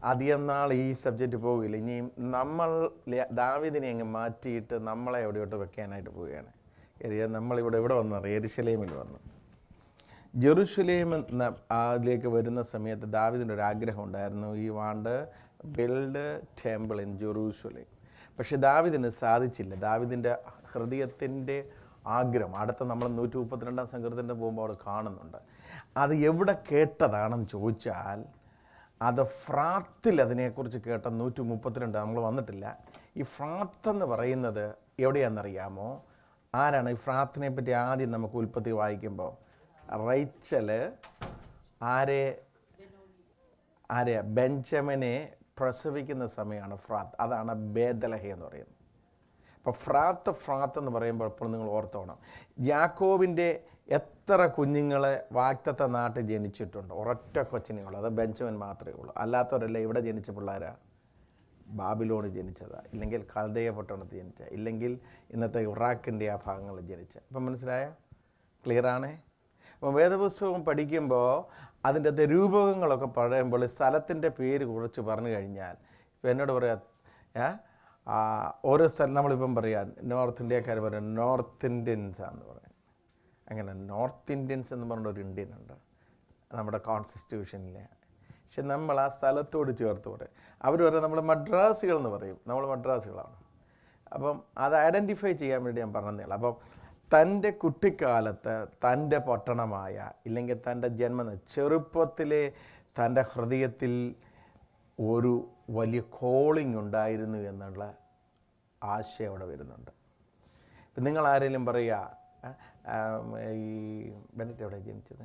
അധികം നാൾ ഈ സബ്ജക്റ്റ് പോകില്ല ഇനിയും നമ്മൾ ല- ദാവീദിനെ അങ്ങ് മാറ്റിയിട്ട് നമ്മളെ എവിടെയോട്ട് വെക്കാനായിട്ട് പോവുകയാണ് കാര്യം നമ്മളിവിടെ ഇവിടെ വന്നു എരിശലേമിൽ വന്നു ജെറുസലേം എന്ന അതിലേക്ക് വരുന്ന സമയത്ത് ദാവിദിൻ്റെ ഒരു ആഗ്രഹം ഉണ്ടായിരുന്നു he want build temple in Jerusalem പക്ഷെ ദാവിദിന് സാധിച്ചില്ല ദാവിദിൻ്റെ ഹൃദയത്തിൻ്റെ ആഗ്രഹം അടുത്ത നമ്മൾ നൂറ്റി മുപ്പത്തിരണ്ടാം സങ്കീർത്തൻ്റെ പോകുമ്പോൾ അവിടെ കാണുന്നുണ്ട് അത് എവിടെ കേട്ടതാണെന്ന് ചോദിച്ചാൽ അത് ഫ്രാത്തിൽ അതിനെക്കുറിച്ച് കേട്ട നൂറ്റി മുപ്പത്തിരണ്ട് നമ്മൾ വന്നിട്ടില്ല ഈ ഫ്രാത്ത് എന്ന് പറയുന്നത് എവിടെയാണെന്നറിയാമോ ആരാണ് ഈ ഫ്രാത്തിനെ പറ്റി ആദ്യം നമുക്ക് ഉൽപ്പത്തി വായിക്കുമ്പോൾ റൈച്ചല് ആരെ ആരെയാ ബെഞ്ചമിനെ പ്രസവിക്കുന്ന സമയമാണ് ഫ്രാത്ത് അതാണ് ബേദലഹ എന്ന് പറയുന്നത് അപ്പോൾ ഫ്രാത്ത് ഫ്രാത്ത് എന്ന് പറയുമ്പോൾ എപ്പോഴും നിങ്ങൾ ഓർത്തോണം യാക്കോബിൻ്റെ എത്ര കുഞ്ഞുങ്ങളെ വാക്തത്തെ നാട്ടിൽ ജനിച്ചിട്ടുണ്ട് ഒരൊറ്റ കൊച്ചിനുള്ളൂ അത് ബെഞ്ചമിൻ മാത്രമേ ഉള്ളൂ അല്ലാത്തവരല്ല ഇവിടെ ജനിച്ച പിള്ളേരാ ബാബിലോണിൽ ജനിച്ചതാ ഇല്ലെങ്കിൽ കൽദയ പട്ടണത്തിൽ ജനിച്ച ഇല്ലെങ്കിൽ ഇന്നത്തെ ഇറാഖിൻ്റെ ആ ഭാഗങ്ങളിൽ ജനിച്ച അപ്പം മനസ്സിലായോ ക്ലിയറാണേ അപ്പം വേദപുസ്തകം പഠിക്കുമ്പോൾ അതിൻ്റെ അകത്തെ രൂപകങ്ങളൊക്കെ പറയുമ്പോൾ സ്ഥലത്തിൻ്റെ പേര് കുറിച്ച് പറഞ്ഞു കഴിഞ്ഞാൽ ഇപ്പം എന്നോട് പറയാ ഏ? ആ, ഓരോ സ്ഥലം നമ്മളിപ്പം പറയാം നോർത്ത് ഇന്ത്യക്കാർ പറയാം നോർത്ത് ഇന്ത്യൻസ് ആണെന്ന് പറയാം അങ്ങനെ നോർത്ത് ഇന്ത്യൻസ് എന്ന് പറഞ്ഞ ഒരു ഇന്ത്യൻ ഉണ്ട് നമ്മുടെ കോൺസ്റ്റിറ്റ്യൂഷനിലെ പക്ഷെ നമ്മൾ ആ സ്ഥലത്തോട് ചേർത്ത് പറയും അവർ പറയും നമ്മൾ മദ്രാസികൾ എന്ന് പറയും നമ്മൾ മദ്രാസികളാണ് അപ്പം അത് ഐഡൻറ്റിഫൈ ചെയ്യാൻ വേണ്ടി ഞാൻ പറഞ്ഞതേ അപ്പം തൻ്റെ കുട്ടിക്കാലത്ത് തൻ്റെ പട്ടണമായ ഇല്ലെങ്കിൽ തൻ്റെ ജന്മ ചെറുപ്പത്തിലെ തൻ്റെ ഹൃദയത്തിൽ ഒരു വലിയ കോളിംഗ് ഉണ്ടായിരുന്നു എന്നുള്ള ആശയം അവിടെ വരുന്നുണ്ട് ഇപ്പം നിങ്ങൾ ആരെങ്കിലും പറയുക ആ, ആ, ഈ ബെനറ്റ് എവിടെ ജനിച്ചത്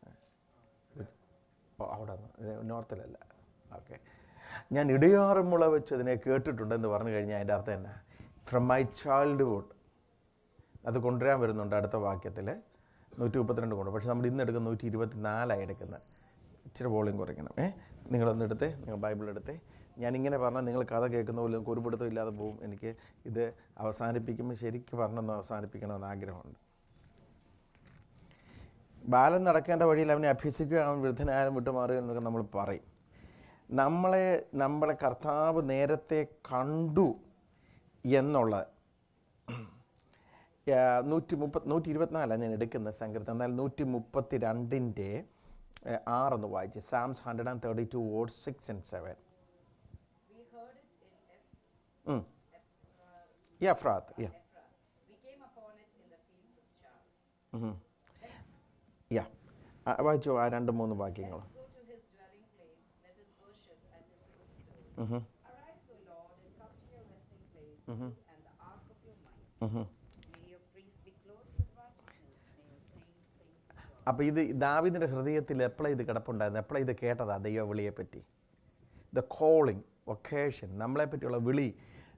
ഓ അവിടെ നോർത്തിലല്ല ഓക്കെ ഞാൻ ഇടയാറുമുള വെച്ച് അതിനെ കേട്ടിട്ടുണ്ടെന്ന് പറഞ്ഞു കഴിഞ്ഞാൽ അതിൻ്റെ അർത്ഥം എന്നാ ഫ്രം മൈ ചൈൽഡ്ഹുഡ് അത് കൊണ്ടുവരാൻ വരുന്നുണ്ട് അടുത്ത വാക്യത്തിൽ നൂറ്റി മുപ്പത്തിരണ്ട് കൊണ്ട് പക്ഷേ നമ്മൾ ഇന്ന് എടുക്കുന്ന നൂറ്റി ഇരുപത്തി നാലായി എടുക്കുന്നത് ഇച്ചിരി വോളിയം കുറയ്ക്കണം ഏ നിങ്ങളൊന്ന് എടുത്തേ നിങ്ങൾ ബൈബിൾ എടുത്തേ ഞാനിങ്ങനെ പറഞ്ഞാൽ നിങ്ങൾ കഥ കേൾക്കുന്ന പോലെ നിങ്ങൾക്ക് ഒരു പിടുത്തം ഇല്ലാതെ പോകും എനിക്ക് ഇത് അവസാനിപ്പിക്കുമ്പോൾ ശരിക്കും പറഞ്ഞൊന്ന് അവസാനിപ്പിക്കണമെന്ന് ആഗ്രഹമുണ്ട് ബാലൻ നടക്കേണ്ട വഴിയിൽ അവനെ അഭ്യസിക്കുക അവൻ വൃദ്ധനായാലും വിട്ടുമാറുക എന്നൊക്കെ നമ്മൾ പറയും നമ്മളെ നമ്മളെ കർത്താവ് നേരത്തെ കണ്ടു എന്നുള്ളത് ആ, നൂറ്റി മുപ്പത് നൂറ്റി ഇരുപത്തിനാലാണ് ഞാൻ എടുക്കുന്ന സങ്കീർത്തനം എന്നാൽ നൂറ്റി മുപ്പത്തി രണ്ടിൻ്റെ ആറൊന്ന് വായിച്ച് Psalms hundred and thirty two what six and seven We heard it in Eph- yeah Ephrath yeah Ephrath. We came upon it in the fields of Char. Yeah വായിച്ചോ ആ രണ്ട് മൂന്ന് വാക്യങ്ങൾ Go to his dwelling place, let us worship at his footstool. Arise, O Lord, and come to your resting place, you and the ark of your might. May your priests be clothed with righteousness, may your saints sing for joy. അപ്പോൾ ഇത് ദാവിദിൻ്റെ ഹൃദയത്തിൽ എപ്പോഴാണ് ഇത് കിടപ്പുണ്ടായിരുന്നു എപ്പോഴാണ് ഇത് കേട്ടതാ ദൈവവിളിയെ പറ്റി the calling occasion നമ്മളെ പറ്റിയുള്ള വിളി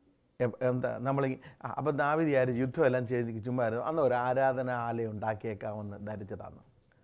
എ- എന്താ നമ്മൾ അപ്പം ദാവിദ് ആര് യുദ്ധമെല്ലാം ചെയ്ത് ചുമ്മാ ഇരുന്നു. അന്ന് ഒരു ആരാധനാലയം ഉണ്ടാക്കിയേക്കാമെന്ന് ധരിച്ചതാണ്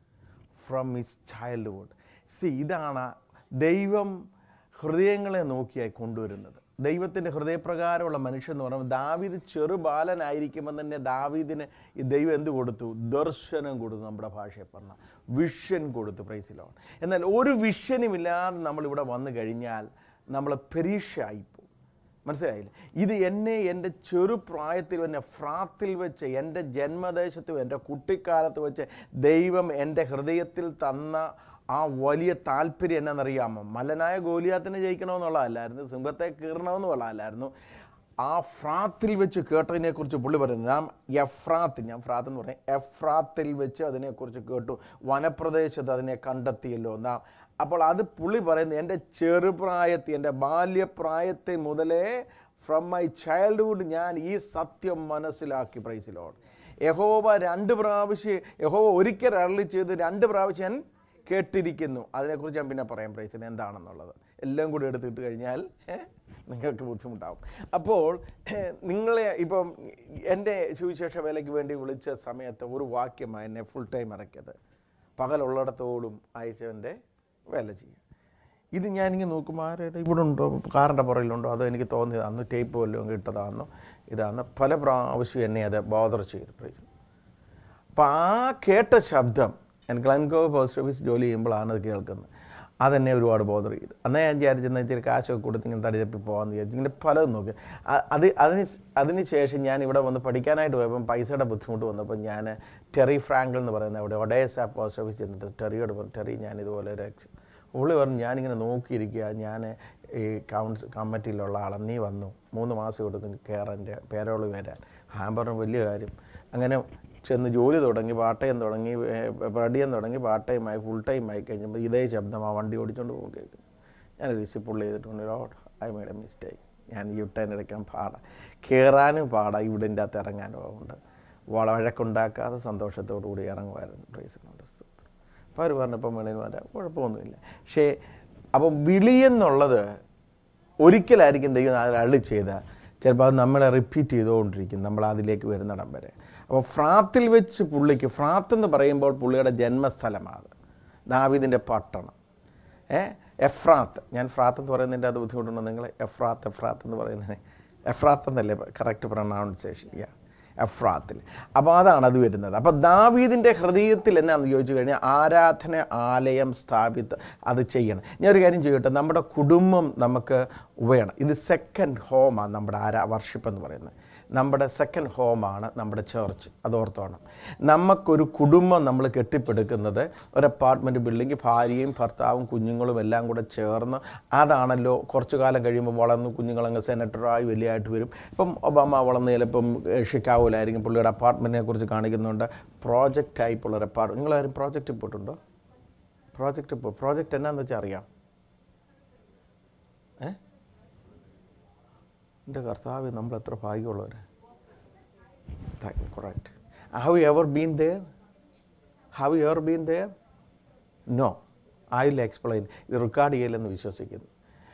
ഫ്രം ഹിസ് ചൈൽഡ്ഹുഡ് സി ഇതാണ് ദൈവം ഹൃദയങ്ങളെ നോക്കിയായി കൊണ്ടുവരുന്നത് ദൈവത്തിൻ്റെ ഹൃദയപ്രകാരമുള്ള മനുഷ്യൻ എന്ന് പറയുമ്പോൾ ദാവീദ് ചെറുബാലനായിരിക്കുമ്പോൾ തന്നെ ദാവീദിന് ഈ ദൈവം എന്ത് കൊടുത്തു ദർശനം കൊടുത്തു നമ്മുടെ ഭാഷയെ പറഞ്ഞ വിഷൻ കൊടുത്തു പ്രൈസിലോൺ എന്നാൽ ഒരു വിഷനും ഇല്ലാതെ നമ്മളിവിടെ വന്നു കഴിഞ്ഞാൽ നമ്മൾ പരീക്ഷയായിപ്പോവും മനസ്സിലായില്ല ഇത് എന്നെ എൻ്റെ ചെറുപ്രായത്തിൽ എന്നെ ഫ്രാത്തിൽ വെച്ച് എൻ്റെ ജന്മദേശത്തും എൻ്റെ കുട്ടിക്കാലത്ത് വെച്ച് ദൈവം എൻ്റെ ഹൃദയത്തിൽ തന്ന ആ വലിയ താല്പര്യം എന്നാണെന്നറിയാമോ മല്ലനായ ഗോലിയാത്തിനെ ജയിക്കണമെന്നുള്ളതല്ലായിരുന്നു സിംഹത്തെ കീറണമെന്നുള്ളതല്ലായിരുന്നു ആ ഫ്രാത്തിൽ വെച്ച് കേട്ടതിനെക്കുറിച്ച് പുള്ളി പറയുന്നത് നാം എഫ്രാത്ത് ഞാൻ ഫ്രാത്ത് എന്ന് പറയും എഫ്രാത്തിൽ വെച്ച് അതിനെക്കുറിച്ച് കേട്ടു വനപ്രദേശത്ത് അതിനെ കണ്ടെത്തിയല്ലോ നാം അപ്പോൾ അത് പുള്ളി പറയുന്നത് എൻ്റെ ചെറുപ്രായത്തിൽ എൻ്റെ ബാല്യപ്രായത്തിൽ മുതലേ ഫ്രം മൈ ചൈൽഡ്ഹുഡ് ഞാൻ ഈ സത്യം മനസ്സിലാക്കി പ്രൈസിലോട് യഹോവ രണ്ട് പ്രാവശ്യം യഹോവ ഒരിക്കൽ അരളി ചെയ്ത് രണ്ട് പ്രാവശ്യം ഞാൻ കേട്ടിരിക്കുന്നു അതിനെക്കുറിച്ച് ഞാൻ പിന്നെ പറയാം പ്രൈസിന് എന്താണെന്നുള്ളത് എല്ലാം കൂടി എടുത്തിട്ട് കഴിഞ്ഞാൽ ഏ, നിങ്ങൾക്ക് ബുദ്ധിമുട്ടാവും അപ്പോൾ ഏ, നിങ്ങളെ ഇപ്പം എൻ്റെ സുവിശേഷ വേലയ്ക്ക് വേണ്ടി വിളിച്ച സമയത്ത് ഒരു വാക്യമാണ് എന്നെ ഫുൾ ടൈം ഇറക്കിയത് പകലുള്ളിടത്തോളം അയച്ചവൻ്റെ വേല ചെയ്യും ഇത് ഞാനിങ്ങനെ നോക്കുമ്പോൾ ആരുടെ ഇവിടെ ഉണ്ടോ കാറിൻ്റെ പുറകിലുണ്ടോ അതോ എനിക്ക് തോന്നിയത് അന്ന് ടേപ്പ് വല്ലതും ഇട്ടതാണെന്നോ ഇതാണെന്നോ പല പ്രാവശ്യം എന്നെ അത് ബോദർ ചെയ്തു പ്രൈസ് അപ്പോൾ ആ കേട്ട ശബ്ദം ഞാൻ ഗ്ലൻകോ പോസ്റ്റ് ഓഫീസ് ജോലി ചെയ്യുമ്പോഴാണ് അത് കേൾക്കുന്നത് അതെന്നെ ഒരുപാട് ബോധർ ചെയ്തു അന്നേ ഞാൻ വിചാരിച്ചെന്ന് ഇച്ചിരി കാശൊക്കെ കൊടുത്ത് ഇങ്ങനെ തടിതപ്പി പോകാമെന്ന് വിചാരിച്ചു ഇങ്ങനെ പലതും നോക്കി അ- അത് അതിന് സ് അതിന് ശേഷം ഞാൻ ഇവിടെ വന്ന് പഠിക്കാനായിട്ട് പോയപ്പം പൈസയുടെ ബുദ്ധിമുട്ട് വന്നപ്പോൾ ഞാൻ ടെറി ഫ്രാങ്കിൾ എന്ന് പറയുന്ന അവിടെ ഒഡേസ പോസ്റ്റ് ഓഫീസ് ചെന്നിട്ട് ടെറിയോട് പറഞ്ഞു ടെറി ഞാൻ ഇതുപോലെ ഒരു എക്സ് പുള്ളി പറഞ്ഞു ഞാനിങ്ങനെ നോക്കിയിരിക്കുക ഞാൻ ഈ കൗൺസ് കമ്മിറ്റിയിലുള്ള ആളാണ് നീ വന്നു മൂന്ന് മാസം കൊടുക്കും കയറാൻ്റെ പേരോള് വരാൻ ഹാമ്പറിന് വലിയ കാര്യം അങ്ങനെ ചെന്ന് ജോലി തുടങ്ങി പാർട്ട് ടൈം തുടങ്ങി പഠിയാൻ തുടങ്ങി പാർട്ട് ടൈമായി ഫുൾ ടൈം ആയി കഴിഞ്ഞപ്പോൾ ഇതേ ശബ്ദം ആ വണ്ടി ഓടിച്ചുകൊണ്ട് പോകും കേൾക്കും ഞാൻ റിസി പുള്ളി ചെയ്തിട്ടുണ്ട് Lord I made a mistake ഞാൻ യു ടേൺ എടുക്കാൻ പാടാ കയറാനും പാടാ ഇവിടിൻ്റെ അകത്ത് ഇറങ്ങാനും ഉണ്ട് വള വഴക്കുണ്ടാക്കാതെ സന്തോഷത്തോടു കൂടി ഇറങ്ങുമായിരുന്നു റീസണുണ്ട് അപ്പോൾ അവർ പറഞ്ഞപ്പോൾ വേണേലും വരാം കുഴപ്പമൊന്നുമില്ല പക്ഷേ അപ്പം വിളി എന്നുള്ളത് ഒരിക്കലായിരിക്കും ദൈവം അത് അള്ളി ചെയ്ത ചിലപ്പോൾ അത് നമ്മളെ റിപ്പീറ്റ് ചെയ്തുകൊണ്ടിരിക്കും നമ്മൾ അതിലേക്ക് വരുന്നിടം വരെ അപ്പോൾ ഫ്രാത്തിൽ വെച്ച് പുള്ളിക്ക് ഫ്രാത്ത് എന്ന് പറയുമ്പോൾ പുള്ളിയുടെ ജന്മസ്ഥലമാണ് ദാവീദിൻ്റെ പട്ടണം ഏ എഫ്രാത്ത് ഞാൻ ഫ്രാത്ത് എന്ന് പറയുന്നതിൻ്റെ അത് ബുദ്ധിമുട്ടുണ്ടോ നിങ്ങൾ എഫ്രാത്ത് എഫ്രാത്ത് എന്ന് പറയുന്നതിന് എഫ്രാത്ത് എന്നല്ലേ കറക്റ്റ് പ്രൊണൗൺസിയേഷൻ യാ എഫ്രാത്തിൽ അപ്പോൾ അതാണ് അത് വരുന്നത് അപ്പോൾ ദാവീദിൻ്റെ ഹൃദയത്തിൽ എന്നാന്ന് ചോദിച്ചു കഴിഞ്ഞാൽ ആരാധന ആലയം സ്ഥാപിത്ത് അത് ചെയ്യണം ഞാൻ ഒരു കാര്യം ചെയ്യട്ടെ നമ്മുടെ കുടുംബം നമുക്ക് വേണം ഇത് സെക്കൻഡ് ഹോമാണ് നമ്മുടെ ആരാ വർഷിപ്പ് എന്ന് പറയുന്നത് നമ്മുടെ സെക്കൻഡ് ഹോമാണ് നമ്മുടെ ചേർച്ച് അത് ഓർത്തോണം നമുക്കൊരു കുടുംബം നമ്മൾ കെട്ടിപ്പടുക്കുന്നത് ഒരു അപ്പാർട്ട്മെൻറ്റ് ബിൽഡിംഗ് ഭാര്യയും ഭർത്താവും കുഞ്ഞുങ്ങളും എല്ലാം കൂടെ ചേർന്ന് അതാണല്ലോ കുറച്ചു കാലം കഴിയുമ്പോൾ വളർന്ന് കുഞ്ഞുങ്ങളങ്ങ് സെനറ്ററായി വലിയതായിട്ട് വരും ഇപ്പം ഒബാമ വളർന്ന് ചിലപ്പം ഷിക്കാഗോയിലായിരിക്കും പുള്ളിയുടെ അപ്പാർട്ട്മെൻറ്റിനെ കുറിച്ച് കാണിക്കുന്നുണ്ട് പ്രോജക്റ്റ് ടൈപ്പുള്ള ഒരു അപ്പാർട്ട് നിങ്ങളാരും പ്രോജക്റ്റ് പോയിട്ടുണ്ടോ പ്രോജക്റ്റ് ഇപ്പോൾ പ്രോജക്റ്റ് എന്നാന്ന് വെച്ചാൽ അറിയാം ഏ എൻ്റെ കർത്താവ് നമ്മൾ എത്ര ഭാഗ്യമുള്ളവർ correct. Have you ever been there? Have you ever been there? No. I will explain. ഇത് റെക്കോർഡ് ചെയ്യില്ലെന്ന് വിശ്വസിക്കുന്നു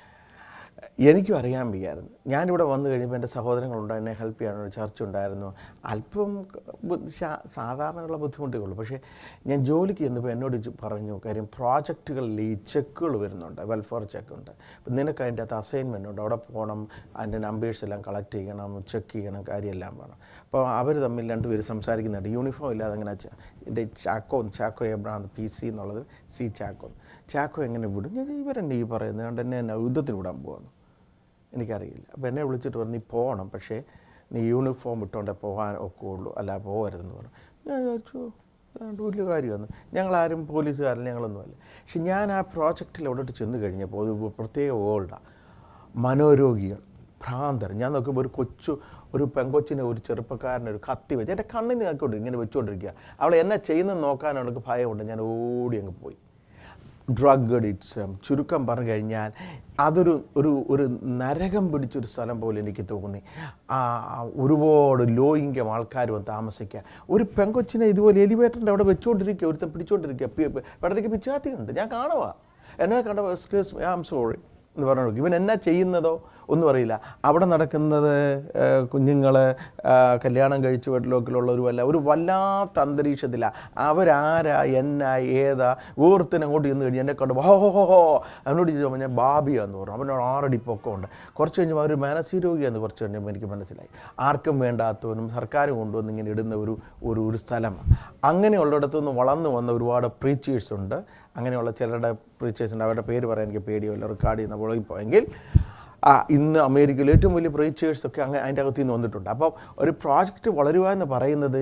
എനിക്കും അറിയാൻ വയ്യായിരുന്നു ഞാനിവിടെ വന്നു കഴിയുമ്പോൾ എൻ്റെ സഹോദരങ്ങളുണ്ട് എന്നെ ഹെൽപ്പ് ചെയ്യാൻ ഒരു ചർച്ച ഉണ്ടായിരുന്നു അല്പം ബു- ശാ- സാധാരണയുള്ള ബുദ്ധിമുട്ടുകളുള്ളൂ പക്ഷേ ഞാൻ ജോലിക്ക് ചെന്നപ്പോൾ എന്നോട് ചു- പറഞ്ഞു കാര്യം പ്രോജക്റ്റുകളിൽ ഈ ചെക്കുകൾ വരുന്നുണ്ട് വെൽഫെയർ ചെക്ക് ഉണ്ട് അപ്പം നിനക്ക് അതിൻ്റെ അകത്ത് അസൈൻമെൻ്റ് ഉണ്ട് അവിടെ പോകണം അതിൻ്റെ നമ്പേഴ്സ് എല്ലാം കളക്ട് ചെയ്യണം ചെക്ക് ചെയ്യണം കാര്യമെല്ലാം വേണം അപ്പോൾ അവർ തമ്മിൽ രണ്ടുപേര് സംസാരിക്കുന്നുണ്ട് യൂണിഫോം ഇല്ലാതെ അങ്ങനെ ച- എൻ്റെ ചാക്കോ ചാക്കോ എബ്രാന്ന് പി സി എന്നുള്ളത് സി ചാക്കോ ചാക്കോ എങ്ങനെ വിടും ഞാൻ ഇവരെന്നെ ഈ പറയുന്നത് കൊണ്ട് എന്നെ എന്നെ യുദ്ധത്തിന് വിടാൻ പോകുന്നു എനിക്കറിയില്ല അപ്പോൾ എന്നെ വിളിച്ചിട്ട് പറഞ്ഞു നീ പോകണം പക്ഷേ നീ യൂണിഫോം ഇട്ടുകൊണ്ടേ പോകാൻ ഒക്കെ ഉള്ളൂ അല്ല പോകരുതെന്ന് പറഞ്ഞു ഞാൻ വിചാരിച്ചു അതുകൊണ്ട് വലിയ കാര്യമാണ് ഞങ്ങളാരും പോലീസുകാരൻ ഞങ്ങളൊന്നുമല്ല പക്ഷെ ഞാൻ ആ പ്രോജക്റ്റിൽ അവിടോട്ട് ചെന്ന് കഴിഞ്ഞപ്പോൾ ഒരു പ്രത്യേക വേൾഡാണ് മനോരോഗികൾ ഭ്രാന്തർ ഞാൻ നോക്കുമ്പോൾ ഒരു കൊച്ചു ഒരു പെങ്കൊച്ചിനെ ഒരു ചെറുപ്പക്കാരനെ ഒരു കത്തി വെച്ച് എൻ്റെ കണ്ണിന് നോക്കിക്കൊണ്ട് ഇങ്ങനെ വെച്ചുകൊണ്ടിരിക്കുക അവൾ എന്നെ ചെയ്യുന്നത് നോക്കാൻ അവൾക്ക് ഭയമുണ്ട് ഞാൻ ഓടി അങ്ങ് പോയി ഡ്രഗ് അഡിക്ട്സ് ചുരുക്കം പറഞ്ഞു കഴിഞ്ഞാൽ അതൊരു ഒരു ഒരു നരകം പിടിച്ചൊരു സ്ഥലം പോലെ എനിക്ക് തോന്നി ആ, ഒരുപാട് ലോ ഇൻകം ആൾക്കാർ വന്ന് താമസിക്കുക ഒരു പെങ്കൊച്ചിനെ ഇതുപോലെ എലിവേറ്ററിൻ്റെ അവിടെ വെച്ചുകൊണ്ടിരിക്കുക ഒരുത്തൻ പിടിച്ചുകൊണ്ടിരിക്കുക ഇടയ്ക്ക് പിച്ചാത്തിയുണ്ട് ഞാൻ കാണുക എന്നെ കണ്ട എക്സ്ക്യൂസ് ഐ ആം സോറി എന്ന് പറഞ്ഞു ഇവൻ എന്നാ ചെയ്യുന്നതോ ഒന്നും അറിയില്ല അവിടെ നടക്കുന്നത് കുഞ്ഞുങ്ങൾ കല്യാണം കഴിച്ച് വീട്ടിലോക്കിലുള്ളവരുമല്ല ഒരു വല്ലാത്ത അന്തരീക്ഷത്തിലാണ് അവരാരാ എന്നാ ഏതാ ഓർത്തിന് അങ്ങോട്ട് ചെന്ന് കഴിഞ്ഞ് എന്നെ കണ്ട് ഹോ ഹോ ഹോ ഹോ അവനോട് ചോദിച്ചപ്പോൾ ഞാൻ ബാബിയാന്ന് പറഞ്ഞു അവനോട് ആറടി പൊക്കമുണ്ട് കുറച്ച് കഴിഞ്ഞപ്പോൾ അവർ മാനസികരോഗിയാന്ന് കുറച്ച് കഴിഞ്ഞപ്പോൾ എനിക്ക് മനസ്സിലായി ആർക്കും വേണ്ടാത്തവനും സർക്കാർ കൊണ്ടുവന്ന് ഇങ്ങനെ ഇടുന്ന ഒരു ഒരു ഒരു സ്ഥലമാണ് അങ്ങനെയുള്ളിടത്തു നിന്ന് വളർന്നു വന്ന ഒരുപാട് പ്രീച്ചേഴ്സ് ഉണ്ട് അങ്ങനെയുള്ള ചിലരുടെ പ്രീച്ചേഴ്സ് ഉണ്ട് അവരുടെ പേര് പറയാൻ എനിക്ക് പേടിയല്ല റെക്കോർഡ് ചെയ്യുന്ന പുറകിൽ പോയെങ്കിൽ ആ ഇന്ന് അമേരിക്കയിൽ ഏറ്റവും വലിയ പ്രീച്ചേഴ്സ് ഒക്കെ അങ്ങനെ അതിൻ്റെ അകത്ത് നിന്ന് വന്നിട്ടുണ്ട് അപ്പോൾ ഒരു പ്രോജക്റ്റ് വളരുക എന്ന് പറയുന്നത്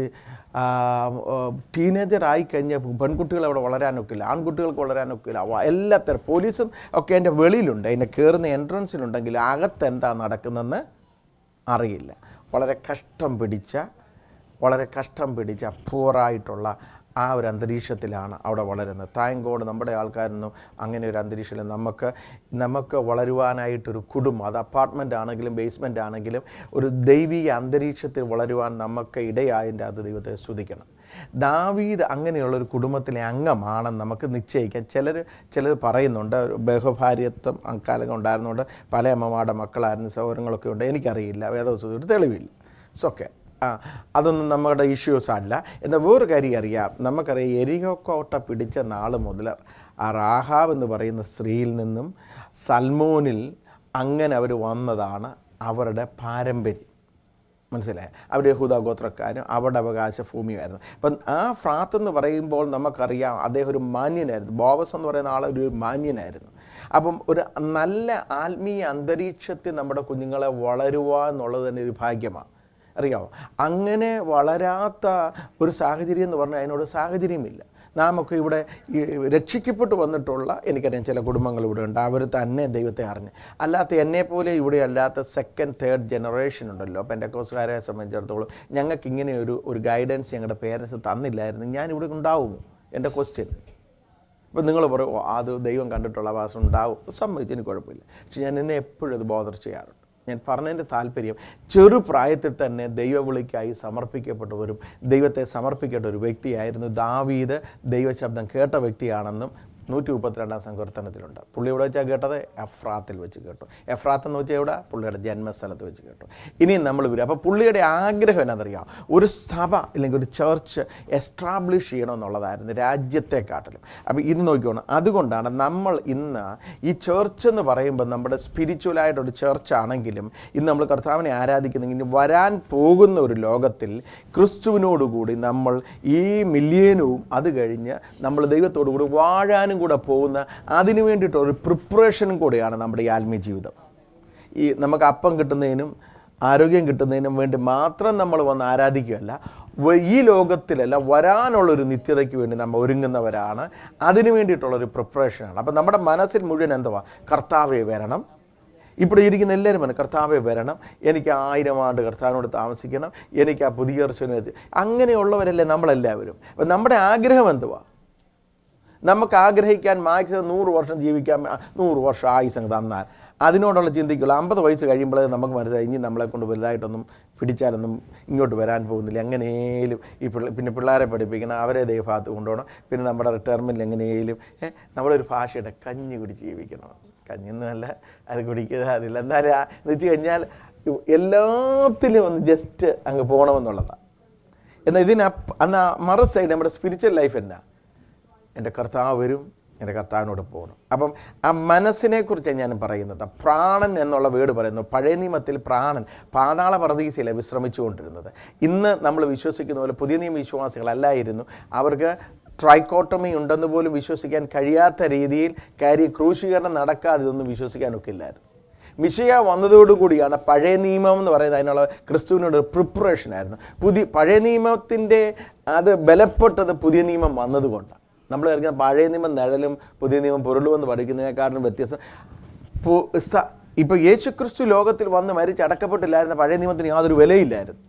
ടീനേജർ ആയി കഴിഞ്ഞാൽ പെൺകുട്ടികൾ അവിടെ വളരാനൊക്കില്ല ആൺകുട്ടികൾക്ക് വളരാനൊക്കില്ല അവ എല്ലാത്തരം പോലീസും ഒക്കെ അതിൻ്റെ വെളിയിലുണ്ട് അതിൻ്റെ കയറുന്ന എൻട്രൻസിലുണ്ടെങ്കിൽ അകത്ത് എന്താ നടക്കുന്നതെന്ന് അറിയില്ല വളരെ കഷ്ടം പിടിച്ച വളരെ കഷ്ടം പിടിച്ച പൂറായിട്ടുള്ള ആ ഒരു അന്തരീക്ഷത്തിലാണ് അവിടെ വളരുന്നത് തായങ്കോട് നമ്മുടെ ആൾക്കാരൊന്നും അങ്ങനെ ഒരു അന്തരീക്ഷത്തിൽ നമുക്ക് നമുക്ക് വളരുവാനായിട്ടൊരു കുടുംബം അത് അപ്പാർട്ട്മെൻ്റ് ആണെങ്കിലും ബേസ്മെൻ്റ് ആണെങ്കിലും ഒരു ദൈവിക അന്തരീക്ഷത്തിൽ വളരുവാൻ നമുക്ക് ഇടയായതിൻ്റെ അത് ദൈവത്തെ സ്തുതിക്കണം ദാവീദ് അങ്ങനെയുള്ളൊരു കുടുംബത്തിലെ അംഗമാണെന്ന് നമുക്ക് നിശ്ചയിക്കാം ചിലർ ചിലർ പറയുന്നുണ്ട് ബഹുഭാര്യത്വം അക്കാലം ഉണ്ടായിരുന്നുകൊണ്ട് പല അമ്മമാരുടെ മക്കളായിരുന്നു സൗകര്യങ്ങളൊക്കെ ഉണ്ട് എനിക്കറിയില്ല വേദവസ്തു ഒരു തെളിവില്ല സൊക്കെ ആ അതൊന്നും നമ്മുടെ ഇഷ്യൂസ് അല്ല എന്നാൽ വേറൊരു കാര്യം അറിയാം നമുക്കറിയാം എരിഹോ കോട്ട പിടിച്ച നാൾ മുതൽ ആ റാഹാവ് എന്ന് പറയുന്ന സ്ത്രീയിൽ നിന്നും സൽമോനിൽ അങ്ങനെ അവർ വന്നതാണ് അവരുടെ പാരമ്പര്യം മനസ്സിലായി അവർ യഹൂദ ഗോത്രക്കാരും അവരുടെ അവകാശ ഭൂമിയുമായിരുന്നു അപ്പം ആ ഫ്രാത്ത് എന്ന് പറയുമ്പോൾ നമുക്കറിയാം അദ്ദേഹം ഒരു മാന്യനായിരുന്നു ബോവസ് എന്ന് പറയുന്ന ആൾ ഒരു മാന്യനായിരുന്നു അപ്പം ഒരു നല്ല ആത്മീയ അന്തരീക്ഷത്തിൽ നമ്മുടെ കുഞ്ഞുങ്ങളെ വളരുക എന്നുള്ളത് തന്നെ ഒരു ഭാഗ്യമാണ് അറിയാമോ അങ്ങനെ വളരാത്ത ഒരു സാഹചര്യം എന്ന് പറഞ്ഞാൽ അതിനോട് സാഹചര്യമില്ല നാമൊക്കെ ഇവിടെ ഈ രക്ഷിക്കപ്പെട്ട് വന്നിട്ടുള്ള എനിക്കറിയാം ചില കുടുംബങ്ങൾ ഇവിടെ ഉണ്ട് അവർ തന്നെ ദൈവത്തെ അറിഞ്ഞ് അല്ലാത്ത എന്നെപ്പോലെ ഇവിടെ അല്ലാത്ത സെക്കൻഡ് തേർഡ് ജനറേഷൻ ഉണ്ടല്ലോ അപ്പം എൻ്റെ കോസുകാരെ സംബന്ധിച്ചിടത്തോളം ഞങ്ങൾക്ക് ഇങ്ങനെ ഒരു ഒരു ഗൈഡൻസ് ഞങ്ങളുടെ പേരൻസ് തന്നില്ലായിരുന്നു ഞാൻ ഇവിടെ ഉണ്ടാവുമോ എൻ്റെ ക്വസ്റ്റ്യൻ ഇപ്പം നിങ്ങൾ പറയും "ഓ, അത് ദൈവം കണ്ടിട്ടുള്ള വാസം ഉണ്ടാവും സമ്മതിച്ചു എനിക്ക് കുഴപ്പമില്ല പക്ഷെ ഞാൻ എന്നെ എപ്പോഴും അത് ബോധർ ചെയ്യാറുണ്ട് ഞാൻ പറഞ്ഞതിൻ്റെ താല്പര്യം ചെറുപ്രായത്തിൽ തന്നെ ദൈവവിളിക്കായി സമർപ്പിക്കപ്പെട്ടവരും ദൈവത്തെ സമർപ്പിക്കേണ്ട ഒരു വ്യക്തിയായിരുന്നു ദാവീദ് ദൈവശബ്ദം കേട്ട വ്യക്തിയാണെന്നും നൂറ്റി മുപ്പത്തിരണ്ടാം സങ്കീർത്തനത്തിലുണ്ട് പുള്ളി എവിടെ വെച്ചാൽ കേട്ടത് എഫ്രാത്തിൽ വെച്ച് കേട്ടു എഫ്രാത്ത് എന്ന് വെച്ചാൽ എവിടെ പുള്ളിയുടെ ജന്മസ്ഥലത്ത് വെച്ച് കേട്ടു ഇനിയും നമ്മൾ വരും അപ്പോൾ പുള്ളിയുടെ ആഗ്രഹം എന്നറിയാം ഒരു സഭ അല്ലെങ്കിൽ ഒരു ചർച്ച് എസ്റ്റാബ്ലിഷ് ചെയ്യണമെന്നുള്ളതായിരുന്നു രാജ്യത്തെക്കാട്ടിലും അപ്പോൾ ഇത് നോക്കിക്കോണം അതുകൊണ്ടാണ് നമ്മൾ ഇന്ന് ഈ ചർച്ച് എന്ന് പറയുമ്പോൾ നമ്മുടെ സ്പിരിച്വലായിട്ടൊരു ചർച്ച് ആണെങ്കിലും ഇന്ന് നമ്മൾ കർത്താവിനെ ആരാധിക്കുന്നെങ്കിൽ വരാൻ പോകുന്ന ഒരു ലോകത്തിൽ ക്രിസ്തുവിനോടുകൂടി നമ്മൾ ഈ മില്യനവും അത് കഴിഞ്ഞ് നമ്മൾ ദൈവത്തോടു കൂടി വാഴാനും കൂടെ പോകുന്ന അതിനു വേണ്ടിയിട്ടൊരു പ്രിപ്പറേഷനും കൂടെയാണ് നമ്മുടെ ഈ ആത്മീയ ജീവിതം ഈ നമുക്ക് അപ്പം കിട്ടുന്നതിനും ആരോഗ്യം കിട്ടുന്നതിനും വേണ്ടി മാത്രം നമ്മൾ വന്ന് ആരാധിക്കുകയല്ല വ- ഈ ലോകത്തിലല്ല വരാനുള്ളൊരു നിത്യതയ്ക്ക് വേണ്ടി നമ്മൾ ഒരുങ്ങുന്നവരാണ് അതിനു വേണ്ടിയിട്ടുള്ളൊരു പ്രിപ്പറേഷനാണ് അപ്പം നമ്മുടെ മനസ്സിൽ മുഴുവൻ എന്തുവാ കർത്താവെ വരണം ഇവിടെ ഇരിക്കുന്ന എല്ലാവരും പറഞ്ഞു കർത്താവെ വരണം എനിക്ക് ആയിരം ആണ്ട് കർത്താവിനോട് താമസിക്കണം എനിക്ക് ആ പുതിയ ദർശനം അങ്ങനെയുള്ളവരല്ലേ നമ്മളെല്ലാവരും അപ്പം നമ്മുടെ ആഗ്രഹം എന്തുവാ നമുക്ക് ആഗ്രഹിക്കാൻ മാക്സിമം നൂറ് വർഷം ജീവിക്കാൻ ആ, നൂറ് വർഷം ആയുസ് തന്നാൽ അതിനോടുള്ള ചിന്തിക്കുള്ളൂ അമ്പത് വയസ്സ് കഴിയുമ്പോഴേ നമുക്ക് മനസ്സിലായി ഇനി നമ്മളെ കൊണ്ട് വലുതായിട്ടൊന്നും പിടിച്ചാലൊന്നും ഇങ്ങോട്ട് വരാൻ പോകുന്നില്ല എങ്ങനെയും ഈ പിള്ള പിന്നെ പിള്ളേരെ പഠിപ്പിക്കണം അവരെ ദൈവഭാഗത്ത് കൊണ്ടുപോകണം പിന്നെ നമ്മുടെ റിട്ടയർമെൻറ്റിൽ എങ്ങനെയും ഏ, നമ്മുടെ ഒരു ഭാഷയുടെ കഞ്ഞി കുടിച്ച് ജീവിക്കണം കഞ്ഞിയൊന്നുമല്ല അത് കുടിക്കുക അതില്ല എന്നാലും ആ- എന്ന് വെച്ച് കഴിഞ്ഞാൽ എല്ലാത്തിലും ഒന്ന് ജസ്റ്റ് അങ്ങ് പോകണമെന്നുള്ളതാണ് എന്നാൽ ഇതിനപ്പ് അന്ന് മറു സൈഡ് നമ്മുടെ സ്പിരിച്വൽ ലൈഫ് എന്നാ എൻ്റെ കർത്താവ് വരും എൻ്റെ കർത്താവിനോട് പോകണം അപ്പം ആ മനസ്സിനെക്കുറിച്ചാണ് ഞാൻ പറയുന്നത് പ്രാണൻ എന്നുള്ള വേർഡ് പറയുന്നു പഴയ നിയമത്തിൽ പ്രാണൻ പാതാള പ്രതീക്ഷയിലെ വിശ്രമിച്ചുകൊണ്ടിരുന്നത് ഇന്ന് നമ്മൾ വിശ്വസിക്കുന്ന പോലെ പുതിയ നിയമ വിശ്വാസികളല്ലായിരുന്നു അവർക്ക് ട്രൈക്കോട്ടമി ഉണ്ടെന്ന് പോലും വിശ്വസിക്കാൻ കഴിയാത്ത രീതിയിൽ കാര്യ ക്രൂശീകരണം നടക്കാതെ ഇതൊന്നും വിശ്വസിക്കാനൊക്കെ ഇല്ലായിരുന്നു മിശിക വന്നതോടുകൂടിയാണ് പഴയ നിയമം എന്ന് പറയുന്നത് അതിനുള്ള ക്രിസ്തുവിനോട് പ്രിപ്പറേഷൻ ആയിരുന്നു പുതിയ പഴയ നിയമത്തിൻ്റെ അത് ബലപ്പെട്ടത് പുതിയ നിയമം വന്നതുകൊണ്ടാണ് നമ്മൾ കരുതുന്ന പഴയ നിയമം നിഴലും പുതിയ നിയമം പൊരുളും എന്ന് പഠിക്കുന്നതിനെക്കാട്ടിലും വ്യത്യസ്തം പു- സ- ഇപ്പോൾ യേശു ക്രിസ്തു ലോകത്തിൽ വന്ന് മരിച്ച് അടക്കപ്പെട്ടില്ലായിരുന്ന പഴയ നിയമത്തിന് യാതൊരു വിലയില്ലായിരുന്നു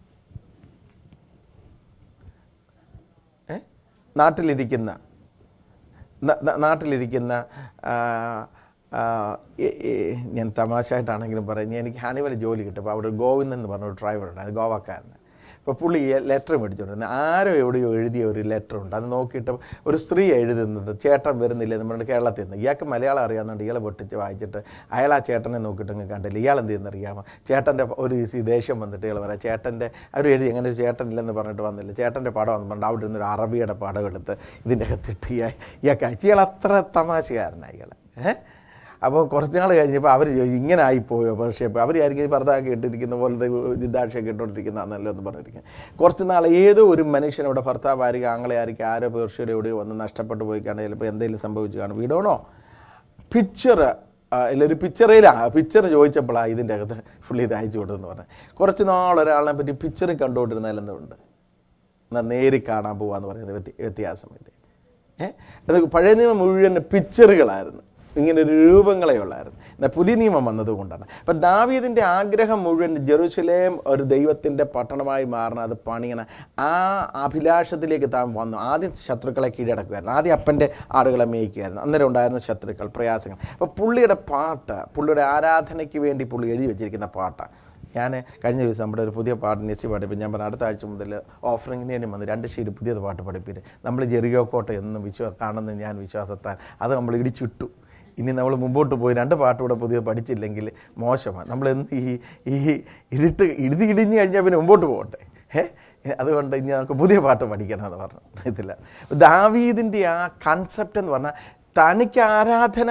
ഏ? നാട്ടിലിരിക്കുന്ന ന- ന- നാട്ടിലിരിക്കുന്ന ആ, ആ, ഈ- ഈ ഞാൻ തമാശയായിട്ടാണെങ്കിലും പറയും എനിക്ക് ഹണിവൽ ജോലി കിട്ടും അപ്പോൾ അവിടെ ഒരു ഗോവിന്ദൻ എന്ന് പറഞ്ഞ ഒരു ഡ്രൈവർ ഉണ്ട് അത് ഗോവക്കാരന് അപ്പോൾ പുള്ളി ലെറ്റർ മേടിച്ചുകൊണ്ടിരുന്നത് ആരോ എവിടെയോ എഴുതിയ ഒരു ലെറ്റർ ഉണ്ട് അത് നോക്കിയിട്ട് ഒരു സ്ത്രീ എഴുതുന്നത് ചേട്ടൻ വരുന്നില്ല എന്ന് പറഞ്ഞിട്ട് കേരളത്തിൽ നിന്ന് ഇയാൾക്ക് മലയാളം അറിയാവുന്നതുകൊണ്ട് ഇയാളെ പൊട്ടിച്ച് വായിച്ചിട്ട് അയാൾ ആ ചേട്ടനെ നോക്കിയിട്ട് അങ്ങ് കണ്ടില്ല ഇയാൾ എന്ത് ചെയ്യുന്ന അറിയാമോ ചേട്ടൻ്റെ ഒരു ഈ ദേഷ്യം വന്നിട്ട് ഇയാൾ പറയാം ചേട്ടൻ്റെ അവർ എഴുതി അങ്ങനെ ഒരു ചേട്ടനില്ലെന്ന് പറഞ്ഞിട്ട് വന്നില്ല ചേട്ടൻ്റെ പടം വന്ന് പറഞ്ഞിട്ട് അവിടെ നിന്നൊരു അറബിയുടെ പടം എടുത്ത് ഇതിൻ്റെ അകത്തിട്ട് ഇയാൾ ഇയാൾക്ക് അയച്ചു ഇയാൾ അത്ര തമാശക്കാരനാണ് ഇയാൾ ഏഹ് അപ്പോൾ കുറച്ച് നാൾ കഴിഞ്ഞപ്പോൾ അവർ ഇങ്ങനെ ആയിപ്പോയോ പക്ഷേ ഇപ്പോൾ അവർ ആയിരിക്കും ഭർത്താക്കി ഇട്ടിരിക്കുന്ന പോലത്തെ ദിദാക്ഷയൊക്കെ ഇട്ടുകൊണ്ടിരിക്കുന്നതാണല്ലോ എന്ന് പറഞ്ഞിരിക്കുന്നത് കുറച്ച് നാൾ ഏതോ ഒരു മനുഷ്യൻ ഇവിടെ ഭർത്താവായിരിക്കും ആങ്ങളെ ആയിരിക്കും ആരോ പേർഷ്യയുടെ എവിടെയോ വന്ന് നഷ്ടപ്പെട്ടു പോയി കാണും ചിലപ്പോൾ എന്തെങ്കിലും സംഭവിച്ചു കാണും വീടോണോ പിക്ചർ അല്ല ഒരു പിക്ചറിലാണ് പിക്ചർ ചോദിച്ചപ്പോഴാണ് ഇതിൻ്റെ അകത്ത് പുള്ളി ഇത് അയച്ചു കൊടുത്തെന്ന് പറഞ്ഞത് കുറച്ച് നാൾ ഒരാളിനെ പറ്റി പിക്ചർ കണ്ടുകൊണ്ടിരുന്നാലെന്തുണ്ട് എന്നാൽ നേരിൽ കാണാൻ പോവാന്ന് പറയുന്നത് വ്യത്യ വ്യത്യാസമില്ലേ ഏഹ് അത് പഴയ നിയമം മുഴുവൻ പിക്ചറുകളായിരുന്നു ഇങ്ങനെ ഒരു രൂപങ്ങളെ ഉള്ളായിരുന്നു എന്നാൽ പുതിയ നിയമം വന്നതുകൊണ്ടാണ് അപ്പം ദാവീദിൻ്റെ ആഗ്രഹം മുഴുവൻ ജെറുസലേം ഒരു ദൈവത്തിൻ്റെ പട്ടണമായി മാറണം അത് പണിയണം ആ അഭിലാഷത്തിലേക്ക് താൻ വന്നു ആദ്യം ശത്രുക്കളെ കീഴടക്കുമായിരുന്നു ആദ്യം അപ്പൻ്റെ ആടുകളെ മേയ്ക്കുമായിരുന്നു അന്നേരം ഉണ്ടായിരുന്ന ശത്രുക്കൾ പ്രയാസങ്ങൾ അപ്പോൾ പുള്ളിയുടെ പാട്ട് പുള്ളിയുടെ ആരാധനയ്ക്ക് വേണ്ടി പുള്ളി എഴുതി വെച്ചിരിക്കുന്ന പാട്ടാണ് ഞാൻ കഴിഞ്ഞ ദിവസം നമ്മുടെ ഒരു പുതിയ പാട്ട് നെസി പഠിപ്പിച്ച് ഞാൻ പറഞ്ഞു അടുത്ത ആഴ്ച മുതൽ ഓഫറിങ്ങിന് വേണ്ടി വന്ന് രണ്ട് ശരി പുതിയത് പാട്ട് പഠിപ്പിച്ച് നമ്മൾ ജെറിയോ കോട്ട എന്നും വിശ്വാ കാണുന്ന ഞാൻ വിശ്വാസത്താൽ അത് നമ്മൾ ഇടിച്ചിട്ടു ഇനി നമ്മൾ മുമ്പോട്ട് പോയി രണ്ട് പാട്ടുകൂടെ പുതിയ പഠിച്ചില്ലെങ്കിൽ മോശമാണ് നമ്മൾ എന്ത് ഈ ഈ ഇതിട്ട് ഇടുതി ഇടിഞ്ഞ് കഴിഞ്ഞാൽ പിന്നെ മുമ്പോട്ട് പോകട്ടെ ഏ അതുകൊണ്ട് ഇനി നമുക്ക് പുതിയ പാട്ട് പഠിക്കണം എന്ന് പറഞ്ഞു ഇതില്ല ദാവീദിൻ്റെ ആ കൺസെപ്റ്റ് എന്ന് പറഞ്ഞാൽ തനിക്ക് ആരാധന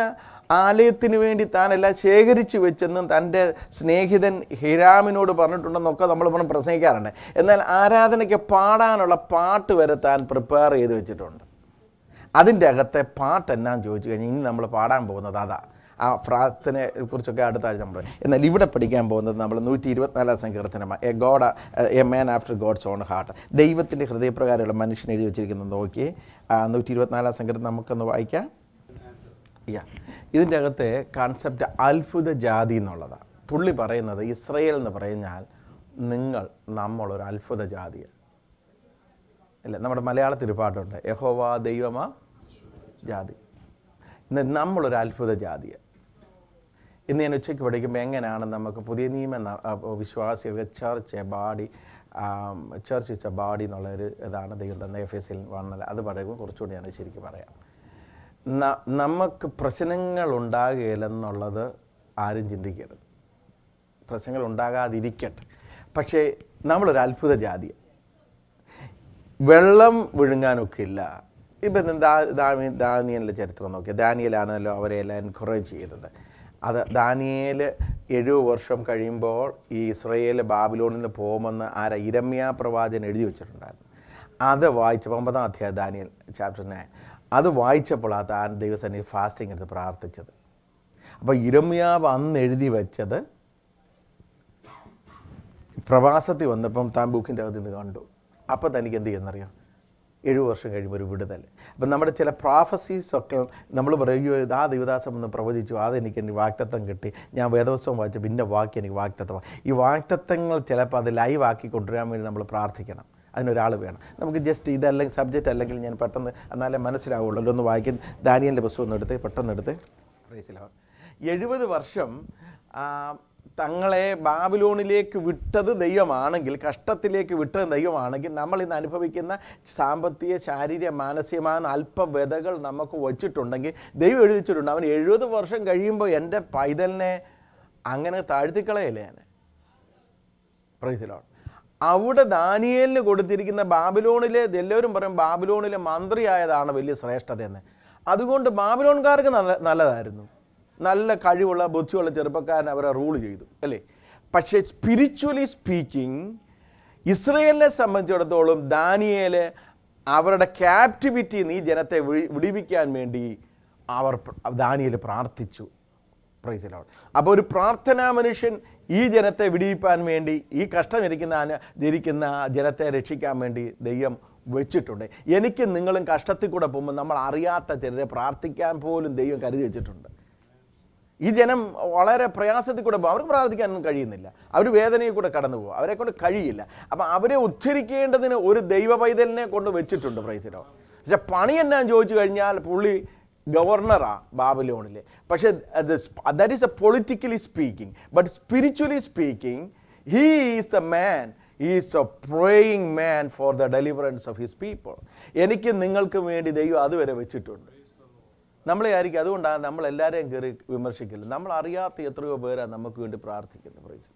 ആലയത്തിന് വേണ്ടി താൻ എല്ലാം ശേഖരിച്ചു വെച്ചെന്നും തൻ്റെ സ്നേഹിതൻ ഹിരാമിനോട് പറഞ്ഞിട്ടുണ്ടെന്നൊക്കെ നമ്മൾ പറഞ്ഞ് പ്രസംഗിക്കാറുണ്ട് എന്നാൽ ആരാധനയ്ക്ക് പാടാനുള്ള പാട്ട് വരെ താൻ പ്രിപ്പയർ ചെയ്ത് വെച്ചിട്ടുണ്ട് അതിൻ്റെ അകത്തെ പാട്ട് എന്നാന്ന് ചോദിച്ചു കഴിഞ്ഞാൽ ഇനി നമ്മൾ പാടാൻ പോകുന്നത് അതാ ആ പ്രാർത്ഥനയെ കുറിച്ചൊക്കെ അടുത്ത ആഴ്ച നമ്മൾ എന്നാൽ ഇവിടെ പഠിക്കാൻ പോകുന്നത് നമ്മൾ നൂറ്റി ഇരുപത്തിനാലാം സങ്കീർത്തനമാണ് a God a man after God's own heart ദൈവത്തിൻ്റെ ഹൃദയപ്രകാരമുള്ള മനുഷ്യൻ എഴുതി വെച്ചിരിക്കുന്നത് നോക്കി നൂറ്റി ഇരുപത്തിനാലാം സങ്കീർത്തനം നമുക്കൊന്ന് വായിക്കാം യാ ഇതിൻ്റെ അകത്തെ കൺസെപ്റ്റ് അത്ഭുത ജാതി എന്നുള്ളതാണ് പുള്ളി പറയുന്നത് ഇസ്രയേൽ എന്ന് പറഞ്ഞാൽ നിങ്ങൾ നമ്മളൊരു അത്ഭുത ജാതിയാണ് അല്ലേ നമ്മുടെ മലയാളത്തിൽ ഒരു പാട്ടുണ്ട് യഹോവ ദൈവമാ ജാതി ഇന്ന് നമ്മളൊരു അത്ഭുത ജാതിയാണ് ഇന്ന് ഞാൻ ഉച്ചയ്ക്ക് പഠിക്കുമ്പോൾ എങ്ങനെയാണ് നമുക്ക് പുതിയ നിയമ ന- ആ, വിശ്വാസികൾക്ക് church a body church is a body എന്നുള്ളൊരു ഇതാണ് ദൈവം തന്ന എഫ് എസ് എൽ വണ്ണൽ അത് പറയുമ്പോൾ കുറച്ചുകൂടി ഞാൻ ശരിക്കും പറയാം ന- നമുക്ക് പ്രശ്നങ്ങൾ ഉണ്ടാകുകയില്ലെന്നുള്ളത് ആരും ചിന്തിക്കരുത് പ്രശ്നങ്ങൾ ഉണ്ടാകാതിരിക്കട്ടെ പക്ഷേ നമ്മളൊരു അത്ഭുത ജാതിയാണ് വെള്ളം വിഴുങ്ങാനൊക്കെ ഇല്ല ഇപ്പം ദാ ദാമി ദാനിയലിൻ്റെ ചരിത്രം നോക്കിയാൽ ദാനിയലാണല്ലോ അവരെല്ലാം എൻകറേജ് ചെയ്തത് അത് ദാനിയേൽ എഴുപത് വർഷം കഴിയുമ്പോൾ ഈ ഇസ്രയേൽ ബാബിലോണിൽ നിന്ന് പോകുമെന്ന് ആര ഇരമ്യ പ്രവാചകൻ എഴുതി വെച്ചിട്ടുണ്ടായിരുന്നു അത് വായിച്ചപ്പോൾ ഒമ്പതാം അധ്യായം ദാനിയൽ ചാപ്റ്റർ നയൻ അത് വായിച്ചപ്പോൾ ആ താൻ ദൈവസേനയിൽ ഫാസ്റ്റിംഗ് എടുത്ത് പ്രാർത്ഥിച്ചത് അപ്പോൾ ഇരമ്യാവ് അന്ന് എഴുതി വെച്ചത് പ്രവാസത്തിൽ വന്നപ്പം താൻ ബുക്കിൻ്റെ അകത്ത് നിന്ന് കണ്ടു അപ്പോൾ തനിക്ക് എന്ത് ചെയ്യുന്നറിയാം ഏഴു വർഷം കഴിയുമ്പോൾ ഒരു വിടുതൽ അപ്പം നമ്മുടെ ചില പ്രോഫസീസ് ഒക്കെ നമ്മൾ പറയുകയോ ആ ദൈവദാസം ഒന്ന് പ്രവചിച്ചു അതെനിക്ക് എനിക്ക് വാക്തത്വം കിട്ടി ഞാൻ വേദവസ്വം വായിച്ചു പിന്നെ വാക്യം എനിക്ക് വാക്തത്വം ഈ വാക്തത്വങ്ങൾ ചിലപ്പോൾ അത് ലൈവ് ആക്കി കൊണ്ടുവരാൻ വേണ്ടി നമ്മൾ പ്രാർത്ഥിക്കണം അതിനൊരാൾ വേണം നമുക്ക് ജസ്റ്റ് ഇതല്ലെങ്കിൽ സബ്ജക്റ്റ് അല്ലെങ്കിൽ ഞാൻ പെട്ടെന്ന് എന്നാലേ മനസ്സിലാവുള്ളൂ ഒന്ന് വായിക്കും ദാനിയൻ്റെ പുസ്തകം ഒന്ന് എടുത്ത് പെട്ടെന്ന് എടുത്ത് പ്രൈസിലാവും എഴുപത് വർഷം ആ, തങ്ങളെ ബാബിലോണിലേക്ക് വിട്ടത് ദൈവമാണെങ്കിൽ കഷ്ടത്തിലേക്ക് വിട്ടത് ദൈവമാണെങ്കിൽ നമ്മൾ ഇന്ന് അനുഭവിക്കുന്ന സാമ്പത്തിക ശാരീരിക മാനസികമായ അല്പവ്യതകൾ നമുക്ക് വച്ചിട്ടുണ്ടെങ്കിൽ ദൈവം എഴുതി വെച്ചിട്ടുണ്ട് അവൻ എഴുപത് വർഷം കഴിയുമ്പോൾ എൻ്റെ പൈതലിനെ അങ്ങനെ താഴ്ത്തിക്കളയല്ലേ ഞാൻ പ്രൈസിലോൺ അവിടെ ദാനിയേലിന് കൊടുത്തിരിക്കുന്ന ബാബിലോണിലെ എല്ലാവരും പറയും ബാബിലോണിലെ മന്ത്രിയായതാണ് വലിയ ശ്രേഷ്ഠതയെന്ന് അതുകൊണ്ട് ബാബിലോൺകാർക്ക് നല്ല നല്ലതായിരുന്നു നല്ല കഴിവുള്ള ബുദ്ധിയുള്ള ചെറുപ്പക്കാരൻ അവരെ റൂൾ ചെയ്തു അല്ലേ പക്ഷേ സ്പിരിച്വലി സ്പീക്കിംഗ് ഇസ്രയേലിനെ സംബന്ധിച്ചിടത്തോളം ദാനിയേല് അവരുടെ ക്യാപ്റ്റിവിറ്റി നീ ജനത്തെ വിടി- വിടിവിക്കാൻ വേണ്ടി അവർ ദാനിയേൽ പ്രാർത്ഥിച്ചു പ്രൈസിലോട്ട് അപ്പോൾ ഒരു പ്രാർത്ഥനാ മനുഷ്യൻ ഈ ജനത്തെ വിടിയിപ്പാൻ വേണ്ടി ഈ കഷ്ടമിരിക്കുന്ന ആന ധരിക്കുന്ന ജനത്തെ രക്ഷിക്കാൻ വേണ്ടി ദൈവം വെച്ചിട്ടുണ്ട് എനിക്ക് നിങ്ങളും കഷ്ടത്തിൽ കൂടെ പോകുമ്പോൾ നമ്മൾ അറിയാത്ത ചിലരെ പ്രാർത്ഥിക്കാൻ പോലും ദൈവം കരുതി വെച്ചിട്ടുണ്ട് ഈ ജനം വളരെ പ്രയാസത്തിൽ കൂടെ പോകും അവർക്ക് പ്രാർത്ഥിക്കാനൊന്നും കഴിയുന്നില്ല അവർ വേദനയിൽ കൂടെ കടന്നു പോകും അവരെ കൊണ്ട് കഴിയില്ല അപ്പം അവരെ ഉദ്ധരിക്കേണ്ടതിന് ഒരു ദൈവ പൈതലിനെ കൊണ്ട് വെച്ചിട്ടുണ്ട് പ്രൈസിലോ പക്ഷെ പണി എന്നാന്ന് ചോദിച്ചു കഴിഞ്ഞാൽ പുള്ളി ഗവർണറാ ബാബിലോണിലെ പക്ഷേ that is a politically speaking but spiritually speaking he is the man is a praying man for the deliverance of his people എനിക്ക് നിങ്ങൾക്ക് വേണ്ടി ദൈവം അതുവരെ വെച്ചിട്ടുണ്ട് നമ്മളെ ആയിരിക്കും അതുകൊണ്ടാണ് നമ്മൾ എല്ലാവരെയും കയറി വിമർശിക്കില്ല നമ്മൾ അറിയാത്ത എത്രയോ പേരാണ് നമുക്ക് വേണ്ടി പ്രാർത്ഥിക്കുന്നത് പ്രൈസ്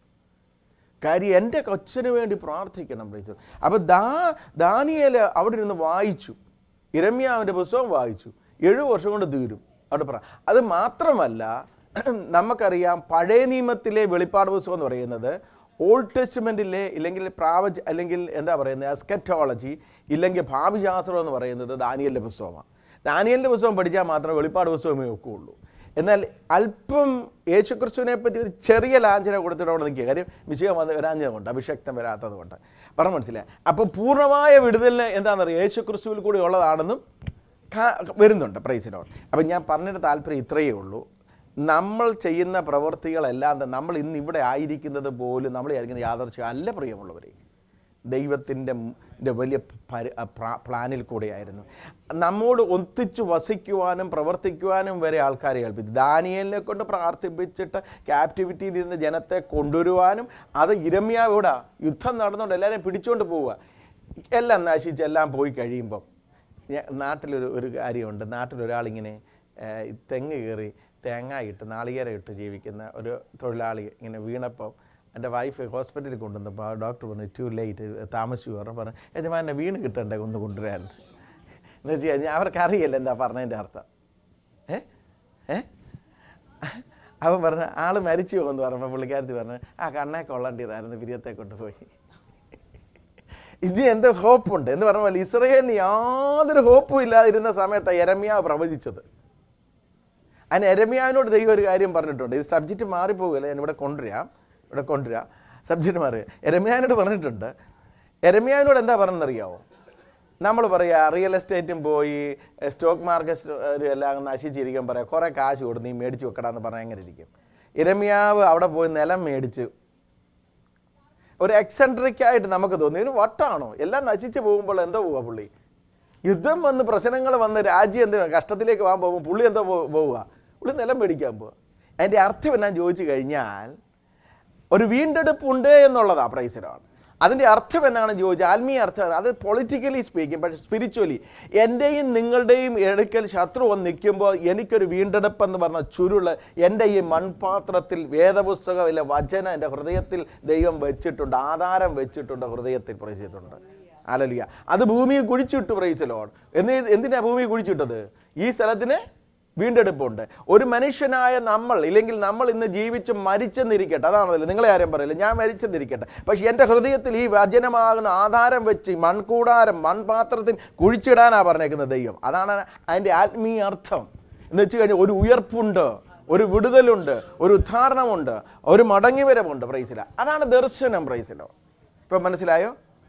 കാര്യം എൻ്റെ കൊച്ചിന് വേണ്ടി പ്രാർത്ഥിക്കണം പ്രൈസ് അപ്പോൾ ദാ ദാനിയേൽ അവിടെ ഇരുന്ന് വായിച്ചു ഇരമ്യാവിൻ്റെ പുസ്തകം വായിച്ചു ഏഴു വർഷം കൊണ്ട് തീരും അവിടെ പറ അത് മാത്രമല്ല നമുക്കറിയാം പഴയ നിയമത്തിലെ വെളിപ്പാട് പുസ്തകം എന്ന് പറയുന്നത് ഓൾഡ് ടെസ്റ്റ്മെൻറ്റിലെ ഇല്ലെങ്കിൽ പ്രാവച അല്ലെങ്കിൽ എന്താ പറയുന്നത് എസ്കറ്റോളജി ഇല്ലെങ്കിൽ ഭാവിശാസ്ത്രം എന്ന് പറയുന്നത് ദാനിയലിൻ്റെ പുസ്തകമാണ് ദാനിയലിൻ്റെ പുസ്തകം പഠിച്ചാൽ മാത്രമേ വെളിപ്പാട് പുസ്തകമേ ഒക്കുള്ളൂ എന്നാൽ അല്പം യേശുക്രിസ്തുവിനെ പറ്റി ഒരു ചെറിയ ലാഞ്ചന കൊടുത്തിട്ട് അവിടെ നിൽക്കുക കാര്യം വിഷയം വന്ന് വരാഞ്ഞത് കൊണ്ട് അഭിഷക്തം വരാത്തത് കൊണ്ട് പറഞ്ഞു മനസ്സിലായി അപ്പോൾ പൂർണ്ണമായ വിടുതലിന് എന്താണെന്നറിയാം യേശുക്രിസ്തുവിൽ കൂടി ഉള്ളതാണെന്നും കാ- വരുന്നുണ്ട് പ്രൈസിനോട് അപ്പം ഞാൻ പറഞ്ഞിട്ട് താല്പര്യം ഇത്രയേ ഉള്ളൂ നമ്മൾ ചെയ്യുന്ന പ്രവൃത്തികളെല്ലാം തന്നെ നമ്മൾ ഇന്ന് ഇവിടെ ആയിരിക്കുന്നത് പോലും നമ്മൾ ആയിരിക്കുന്ന യാദർച്ഛ്യം അല്ല പ്രിയമുള്ളവരെ ദൈവത്തിൻ്റെ ൻ്റെ വലിയ പരി പ്ര- പ്ലാനിൽ കൂടെയായിരുന്നു നമ്മോട് ഒത്തിച്ചു വസിക്കുവാനും പ്രവർത്തിക്കുവാനും വരെ ആൾക്കാരെ ഏൽപ്പിച്ചു ദാനിയലിനെ കൊണ്ട് പ്രാർത്ഥിപ്പിച്ചിട്ട് ക്യാപ്റ്റിവിറ്റിയിൽ ഇരുന്ന് ജനത്തെ കൊണ്ടുവരുവാനും അത് ഇരമ്യാവിടാ യുദ്ധം നടന്നുകൊണ്ട് എല്ലാവരെയും പിടിച്ചുകൊണ്ട് പോവുക എല്ലാം നശിച്ച് എല്ലാം പോയി കഴിയുമ്പം ഞാ- നാട്ടിലൊരു ഒരു കാര്യമുണ്ട് നാട്ടിലൊരാളിങ്ങനെ ഏഹ്, ഈ തെങ്ങ് കയറി തേങ്ങ ഇട്ട് നാളികേരം ഇട്ട് ജീവിക്കുന്ന ഒരു തൊഴിലാളി ഇങ്ങനെ വീണപ്പം എൻ്റെ വൈഫ് ഹോസ്പിറ്റലിൽ കൊണ്ടുവന്നപ്പോൾ ആ ഡോക്ടർ പറഞ്ഞു ടു ലേറ്റ് താമസിച്ചു പറഞ്ഞു പറഞ്ഞു യജമാനെ വീണ് കിട്ടണ്ടേ ഒന്ന് കൊണ്ടുവരാൻ എന്ന് വെച്ച് കഴിഞ്ഞാൽ അവർക്ക് അറിയില്ല എന്താ പറഞ്ഞതിൻ്റെ അർത്ഥം ഏ ഏ അവൻ പറഞ്ഞു ആൾ മരിച്ചു പോകുമെന്ന് പറഞ്ഞപ്പോൾ പുള്ളിക്കാരത്തി പറഞ്ഞു ആ കണ്ണേ കൊള്ളേണ്ടതായിരുന്നു വിരിയത്തെ കൊണ്ടുപോയി ഇത് എന്ത് ഹോപ്പുണ്ട് എന്ന് പറഞ്ഞ പോലെ ഇസ്രയേലിന് യാതൊരു ഹോപ്പും ഇല്ലാതിരുന്ന സമയത്താണ് എരമ്യാവ് പ്രവചിച്ചത് അതിന് എരമ്യാവിനോട് ദൈവം ഒരു കാര്യം പറഞ്ഞിട്ടുണ്ട് ഇത് സബ്ജക്റ്റ് മാറിപ്പോകില്ല ഞാൻ ഇവിടെ കൊണ്ടുവരാം ഇവിടെ കൊണ്ടുവരാം സബ്ജക്റ്റ് മാറി എരമ്യാവിനോട് പറഞ്ഞിട്ടുണ്ട് എരമ്യാവിനോട് എന്താ പറഞ്ഞെന്നറിയാവോ നമ്മൾ പറയുക റിയൽ എസ്റ്റേറ്റും പോയി സ്റ്റോക്ക് മാർക്കറ്റ് എല്ലാം നശിച്ചിരിക്കാൻ പറയാം കുറേ കാശ് കൊടുത്ത് നീ മേടിച്ച് വെക്കടാന്ന് പറഞ്ഞാൽ എങ്ങനെ ഇരിക്കും ഇരമ്യാവ് അവിടെ പോയി നിലം മേടിച്ച് ഒരു എക്സെൻട്രിക് ആയിട്ട് നമുക്ക് തോന്നി ഇതിന് വട്ടാണോ എല്ലാം നശിച്ചു പോകുമ്പോൾ എന്തോ പോവുക പുള്ളി യുദ്ധം വന്ന് പ്രശ്നങ്ങൾ വന്ന് രാജ്യം എന്തിനാ കഷ്ടത്തിലേക്ക് പോകാൻ പോകുമ്പോൾ പുള്ളി എന്തോ പോ- പോവുക പുള്ളി നിലം മേടിക്കാൻ പോവുക അതിൻ്റെ അർത്ഥം എന്നാ ചോദിച്ചു കഴിഞ്ഞാൽ ഒരു വീണ്ടെടുപ്പുണ്ട് എന്നുള്ളതാ പ്രൈസരാണ് അതിൻ്റെ അർത്ഥം എന്നാണ് ചോദിച്ചാൽ ആത്മീയ അർത്ഥം അത് പൊളിറ്റിക്കലി സ്പീക്കിംഗ് പക്ഷേ സ്പിരിച്വലി എൻ്റെയും നിങ്ങളുടെയും എടുക്കൽ ശത്രു വന്ന് നിൽക്കുമ്പോൾ എനിക്കൊരു വീണ്ടെടുപ്പ് എന്ന് പറഞ്ഞ ചുരുള് എൻ്റെ ഈ മൺപാത്രത്തിൽ വേദപുസ്തകമില്ല വചന എൻ്റെ ഹൃദയത്തിൽ ദൈവം വെച്ചിട്ടുണ്ട് ആധാരം വെച്ചിട്ടുണ്ട് ഹൃദയത്തിൽ പ്രവേശിച്ചിട്ടുണ്ട് അലലിയ അത് ഭൂമിയെ കുഴിച്ചിട്ട് പ്രയോഗിച്ചലോൺ എന്ന് എന്തിനാ ഭൂമിയെ കുഴിച്ചിട്ടത് ഈ സ്ഥലത്തിന് വീണ്ടെടുപ്പുണ്ട് ഒരു മനുഷ്യനായ നമ്മൾ ഇല്ലെങ്കിൽ നമ്മൾ ഇന്ന് ജീവിച്ച് മരിച്ചെന്നിരിക്കട്ടെ അതാണല്ലോ നിങ്ങളെ ആരും പറയില്ല ഞാൻ മരിച്ചെന്നിരിക്കട്ടെ പക്ഷേ എൻ്റെ ഹൃദയത്തിൽ ഈ വചനമാകുന്ന ആധാരം വെച്ച് ഈ മൺകൂടാരം മൺപാത്രത്തിൽ കുഴിച്ചിടാനാ പറഞ്ഞേക്കുന്നത് ദൈവം അതാണ് അതിൻ്റെ ആത്മീയ അർത്ഥം എന്ന് വെച്ച് കഴിഞ്ഞാൽ ഒരു ഉയർപ്പുണ്ട് ഒരു വിടുതലുണ്ട് ഒരു ഉദ്ധാരണമുണ്ട് ഒരു മടങ്ങിവരവുണ്ട് പ്രൈസില അതാണ് ദർശനം പ്രൈസിലോ ഇപ്പം മനസ്സിലായോ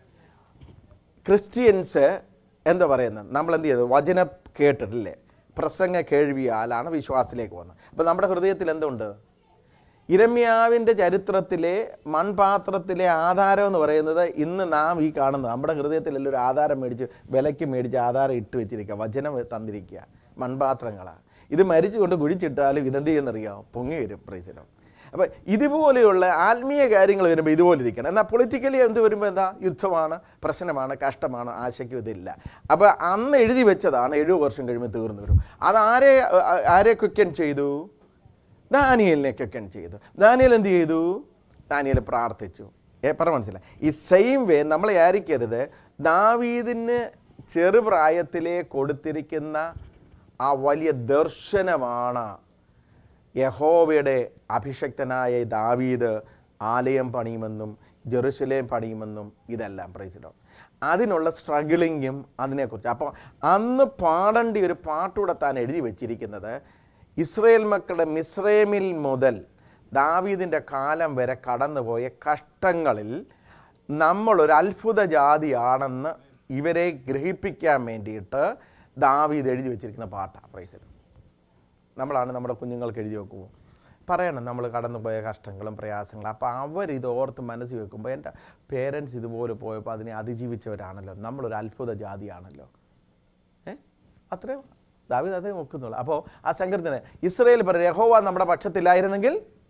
ക്രിസ്ത്യൻസ് എന്താ പറയുന്നത് നമ്മൾ എന്ത് ചെയ്തു വചനം കേട്ടിട്ടില്ലേ പ്രസംഗ കേൾവിയാലാണ് വിശ്വാസത്തിലേക്ക് വന്നത് അപ്പോൾ നമ്മുടെ ഹൃദയത്തിൽ എന്തുണ്ട് ഇരമ്യാവിൻ്റെ ചരിത്രത്തിലെ മൺപാത്രത്തിലെ ആധാരം എന്ന് പറയുന്നത് ഇന്ന് നാം ഈ കാണുന്നത് നമ്മുടെ ഹൃദയത്തിൽ ഒരു ആധാരം മേടിച്ച് വിലയ്ക്ക് മേടിച്ച് ആധാരം ഇട്ട് വെച്ചിരിക്കുക വചനം തന്നിരിക്കുക മൺപാത്രങ്ങളാണ് ഇത് മരിച്ചുകൊണ്ട് കുഴിച്ചിട്ടാലും ഇതെന്ത് ചെയ്യുന്നറിയാം പൊങ്ങി വരും പ്രൈസിനും അപ്പോൾ ഇതുപോലെയുള്ള ആത്മീയ കാര്യങ്ങൾ വരുമ്പോൾ ഇതുപോലെ ഇരിക്കണം എന്നാൽ പൊളിറ്റിക്കലി എന്ത് വരുമ്പോൾ എന്താ യുദ്ധമാണ് പ്രശ്നമാണ് കഷ്ടമാണ് ആശയ്ക്കും ഇതില്ല അപ്പോൾ അന്ന് എഴുതി വെച്ചതാണ് എഴുപത് വർഷം കഴിയുമ്പോൾ തീർന്നു വരും അതാരെ ആരെ ക്വിക്കൻ ചെയ്തു ദാനിയലിനെ ക്വിക്കൻ ചെയ്തു ദാനിയൽ എന്ത് ചെയ്തു ദാനിയൽ പ്രാർത്ഥിച്ചു ഏ പറ മനസ്സിലായി ഈ സെയിം വേ നമ്മളെ ആയിരിക്കരുത് ദാവീദിന് ചെറുപ്രായത്തിലേ കൊടുത്തിരിക്കുന്ന ആ വലിയ ദർശനമാണ് യഹോവയുടെ അഭിഷക്തനായ ദാവീദ് ആലയം പണിയുമെന്നും ജെറുസലേം പണിയുമെന്നും ഇതെല്ലാം പ്രൈസിലോ അതിനുള്ള സ്ട്രഗിളിങ്ങും അതിനെക്കുറിച്ച് അപ്പോൾ അന്ന് പാടേണ്ട ഒരു പാട്ടൂടെ താൻ എഴുതി വച്ചിരിക്കുന്നത് ഇസ്രയേൽ മക്കളുടെ മിസ്രൈമിൽ മുതൽ ദാവീദിൻ്റെ കാലം വരെ കടന്നുപോയ കഷ്ടങ്ങളിൽ നമ്മളൊരു അത്ഭുത ജാതിയാണെന്ന് ഇവരെ ഗ്രഹിപ്പിക്കാൻ വേണ്ടിയിട്ട് ദാവീദ് എഴുതി വെച്ചിരിക്കുന്ന പാട്ടാണ് പ്രൈസിലും നമ്മളാണ് നമ്മുടെ കുഞ്ഞുങ്ങൾക്ക് എഴുതി വെക്കുമ്പോൾ പറയണം നമ്മൾ കടന്നുപോയ കഷ്ടങ്ങളും പ്രയാസങ്ങളും അപ്പോൾ അവരിത് ഓർത്ത് മനസ്സിൽ വെക്കുമ്പോൾ എൻ്റെ പേരൻസ് ഇതുപോലെ പോയപ്പോൾ അതിനെ അതിജീവിച്ചവരാണല്ലോ നമ്മളൊരു അത്ഭുത ജാതിയാണല്ലോ ഏ അത്രയും ദാവീദ് അതേ നോക്കുന്നുള്ളൂ അപ്പോൾ ആ സങ്കീർത്തന ഇസ്രയേൽ പറയും യഹോവ നമ്മുടെ പക്ഷത്തില്ലായിരുന്നെങ്കിൽ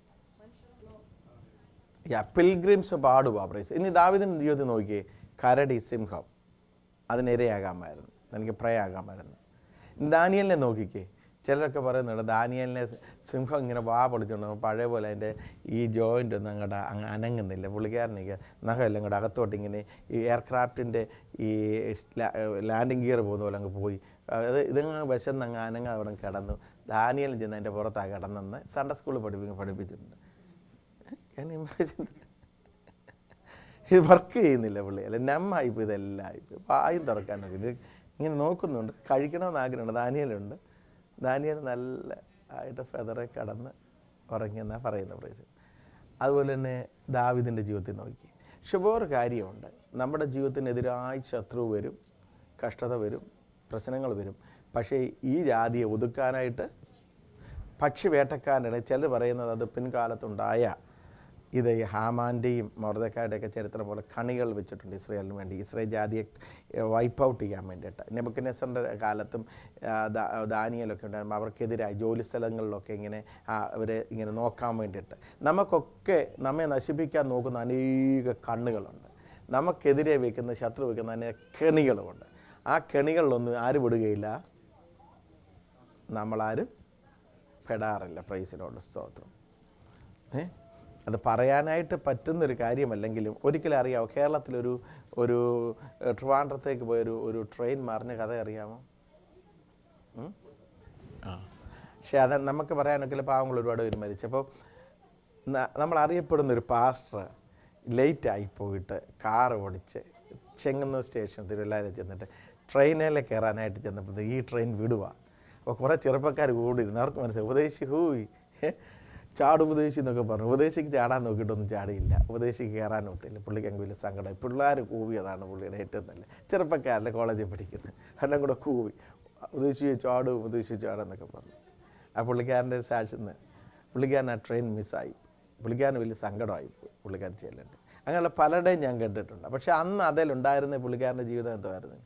യാ പിൽഗ്രിംസ് പാടുക പ്രൈസ് ഇനി ദാവിദിൻ്റെ ജീവിതത്തിൽ നോക്കിയേ കരടി സിംഹം അതിനിരയാകാമായിരുന്നു എനിക്ക് പ്രയാകാമായിരുന്നു ദാനിയലിനെ നോക്കിക്കേ ചിലരൊക്കെ പറയുന്നുണ്ട് ദാനിയലിനെ സിംഹം ഇങ്ങനെ വാ പൊളിച്ചുകൊണ്ട് പഴയ പോലെ അതിൻ്റെ ഈ ജോയിൻ്റ് ഒന്നും അങ്ങോട്ട് അങ്ങ് അനങ്ങുന്നില്ല പുള്ളിക്കാരനൊക്കെ നഖമെല്ലാം കൂടെ അകത്തോട്ട് ഇങ്ങനെ ഈ എയർക്രാഫ്റ്റിൻ്റെ ഈ ലാൻഡിങ് ഗിയർ പോകുന്ന പോലെ അങ്ങ് പോയി അത് ഇതങ്ങ് വിശന്ന് അങ്ങ് അനങ്ങ അവിടെ കിടന്നു ദാനിയലും ചെന്ന് അതിൻ്റെ പുറത്താണ് കിടന്നെന്ന് സൺഡേ സ്കൂളിൽ പഠിപ്പിക്കും പഠിപ്പിച്ചിട്ടുണ്ട് ഞാൻ ഇമാജിൻ ഇത് വർക്ക് ചെയ്യുന്നില്ല പുള്ളി അല്ല നമ്മായിപ്പോൾ ഇതെല്ലാം ആയിപ്പോൾ വായും തുറക്കാനൊക്കെ ഇത് ഇങ്ങനെ നോക്കുന്നുണ്ട് കഴിക്കണമെന്ന് ആഗ്രഹമുണ്ട് ദാനിയലുണ്ട് ദാനിയൽ നല്ല ആയിട്ട് ഫെദറെ കടന്ന് ഉറങ്ങിയെന്നാണ് പറയുന്ന പ്രൈസ് അതുപോലെ തന്നെ ദാവിദിൻ്റെ ജീവിതത്തിൽ നോക്കി ശുഭോർ കാര്യമുണ്ട് നമ്മുടെ ജീവിതത്തിനെതിരായി ശത്രു വരും കഷ്ടത വരും പ്രശ്നങ്ങൾ വരും പക്ഷേ ഈ ജാതിയെ ഒതുക്കാനായിട്ട് പക്ഷി വേട്ടക്കാരനാണ് ചിലർ പറയുന്നത് അത് പിൻകാലത്തുണ്ടായ ഇത് ഈ ഹാമാൻ്റെയും മൊറദക്കാരുടെയൊക്കെ ചരിത്രം പോലെ കണികൾ വെച്ചിട്ടുണ്ട് ഇസ്രയേലിന് വേണ്ടി ഇസ്രയേൽ ജാതിയെ വൈപ്പ് ഔട്ട് ചെയ്യാൻ വേണ്ടിയിട്ട് നെബുക്കനെസറിൻ്റെ കാലത്തും ആ, ദാ- ദാനിയലൊക്കെ ഉണ്ടായിരുന്നു അവർക്കെതിരായി ജോലി സ്ഥലങ്ങളിലൊക്കെ ഇങ്ങനെ അവരെ ഇങ്ങനെ നോക്കാൻ വേണ്ടിയിട്ട് നമുക്കൊക്കെ നമ്മെ നശിപ്പിക്കാൻ നോക്കുന്ന അനേക കണ്ണുകളുണ്ട് നമുക്കെതിരെ വയ്ക്കുന്ന ശത്രു വയ്ക്കുന്ന അനേക കെണികളുമുണ്ട് ആ കെണികളിലൊന്നും ആര് വിടുകയില്ല നമ്മളാരും പെടാറില്ല പ്രൈസിനോട് സ്തോത്രം ഏ അത് പറയാനായിട്ട് പറ്റുന്നൊരു കാര്യമല്ലെങ്കിലും ഒരിക്കലും അറിയാമോ കേരളത്തിലൊരു ഒരു ഏഹ്, ട്രിവാൻഡ്രത്തേക്ക് പോയൊരു ഒരു ട്രെയിൻ മറിഞ്ഞ കഥ അറിയാമോ ഉം? ആ പക്ഷേ അത് നമുക്ക് പറയാനൊക്കെ പാവങ്ങൾ ഒരുപാട് പേര് മരിച്ചപ്പോൾ ന- നമ്മൾ അറിയപ്പെടുന്ന ഒരു പാസ്റ്റർ ലേറ്റായി പോയിട്ട് കാർ ഓടിച്ച് ചെങ്ങന്നൂർ സ്റ്റേഷൻ തിരുവല്ലായിൽ ചെന്നിട്ട് ട്രെയിനിൽ കയറാനായിട്ട് ചെന്നപ്പോൾ ഈ ട്രെയിൻ വിടുക അപ്പോൾ കുറേ ചെറുപ്പക്കാർ കൂടിയിരുന്നു അവർക്ക് മനസ്സിലായി ഉപദേശി ഹൂയ് ചാട് ഉപദേശി എന്നൊക്കെ പറഞ്ഞു ഉപദേശിക്ക് ചാടാൻ നോക്കിയിട്ടൊന്നും ചാടിയില്ല ഉപദേശിക്ക് കയറാൻ ഒത്തില്ല പുള്ളിക്ക് അങ്ങ് വലിയ സങ്കടം പിള്ളേർ കൂവിയതാണ് പുള്ളിയുടെ ഏറ്റവും നല്ല ചെറുപ്പക്കാരൻ്റെ കോളേജിൽ പഠിക്കുന്നത് എല്ലാം കൂടെ കൂവി ഉപദേശി ചാടും ഉപദേശി ചാടും എന്നൊക്കെ പറഞ്ഞു ആ പുള്ളിക്കാരൻ്റെ സാക്ഷ്യം പുള്ളിക്കാരൻ ആ ട്രെയിൻ മിസ്സായി പുള്ളിക്കാരന് വലിയ സങ്കടമായി പോയി പുള്ളിക്കാരൻ ചെല്ലുണ്ട് അങ്ങനെയുള്ള പലരുടെയും ഞാൻ കണ്ടിട്ടുണ്ട് പക്ഷെ അന്ന് അതിലുണ്ടായിരുന്ന പുള്ളിക്കാരൻ്റെ ജീവിതം എന്തായിരുന്നു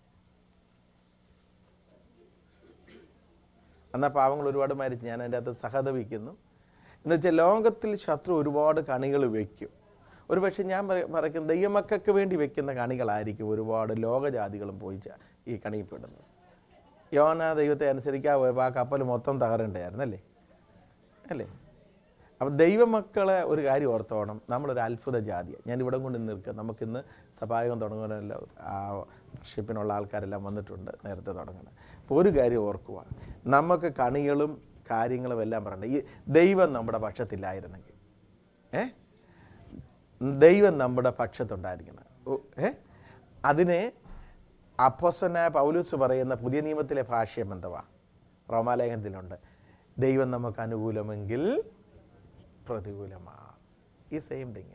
എന്നാൽ പാവങ്ങൾ ഒരുപാട് മരിച്ചു ഞാൻ അതിൻ്റെ അകത്ത് സഹതപിക്കുന്നു എന്ന് വെച്ചാൽ ലോകത്തിൽ ശത്രു ഒരുപാട് കണികൾ വയ്ക്കും ഒരു പക്ഷേ ഞാൻ പറ- പറയുന്ന ദൈവമക്കൾക്ക് വേണ്ടി വെക്കുന്ന കണികളായിരിക്കും ഒരുപാട് ലോകജാതികളും പോയി ച- ഈ കണിയിൽപ്പെടുന്നത് യോന ദൈവത്തെ അനുസരിക്കാൻ പോയപ്പോൾ ആ കപ്പൽ മൊത്തം തകരണ്ടായിരുന്നു അല്ലേ അല്ലേ അപ്പം ദൈവമക്കളെ ഒരു കാര്യം ഓർത്തോണം നമ്മളൊരു അത്ഭുത ജാതിയാണ് ഞാൻ ഇവിടെ കൊണ്ട് നിൽക്കുക നമുക്കിന്ന് സഭായോഗം തുടങ്ങുന്നതല്ല ആ വർഷിപ്പിനുള്ള ആൾക്കാരെല്ലാം വന്നിട്ടുണ്ട് നേരത്തെ തുടങ്ങണം അപ്പോൾ ഒരു കാര്യം ഓർക്കുക നമുക്ക് കണികളും കാര്യങ്ങളും എല്ലാം പറയണ്ട ഈ ദൈവം നമ്മുടെ പക്ഷത്തില്ലായിരുന്നെങ്കിൽ ഏ ദൈവം നമ്മുടെ പക്ഷത്തുണ്ടായിരിക്കണം ഓ, ഏ അതിനെ അപ്പോസനായ പൗലൂസ് പറയുന്ന പുതിയ നിയമത്തിലെ ഭാഷ്യം എന്തുവാ റോമാലേഖനത്തിലുണ്ട് ദൈവം നമുക്ക് അനുകൂലമെങ്കിൽ പ്രതികൂലമാ ഈ സെയിം തിങ്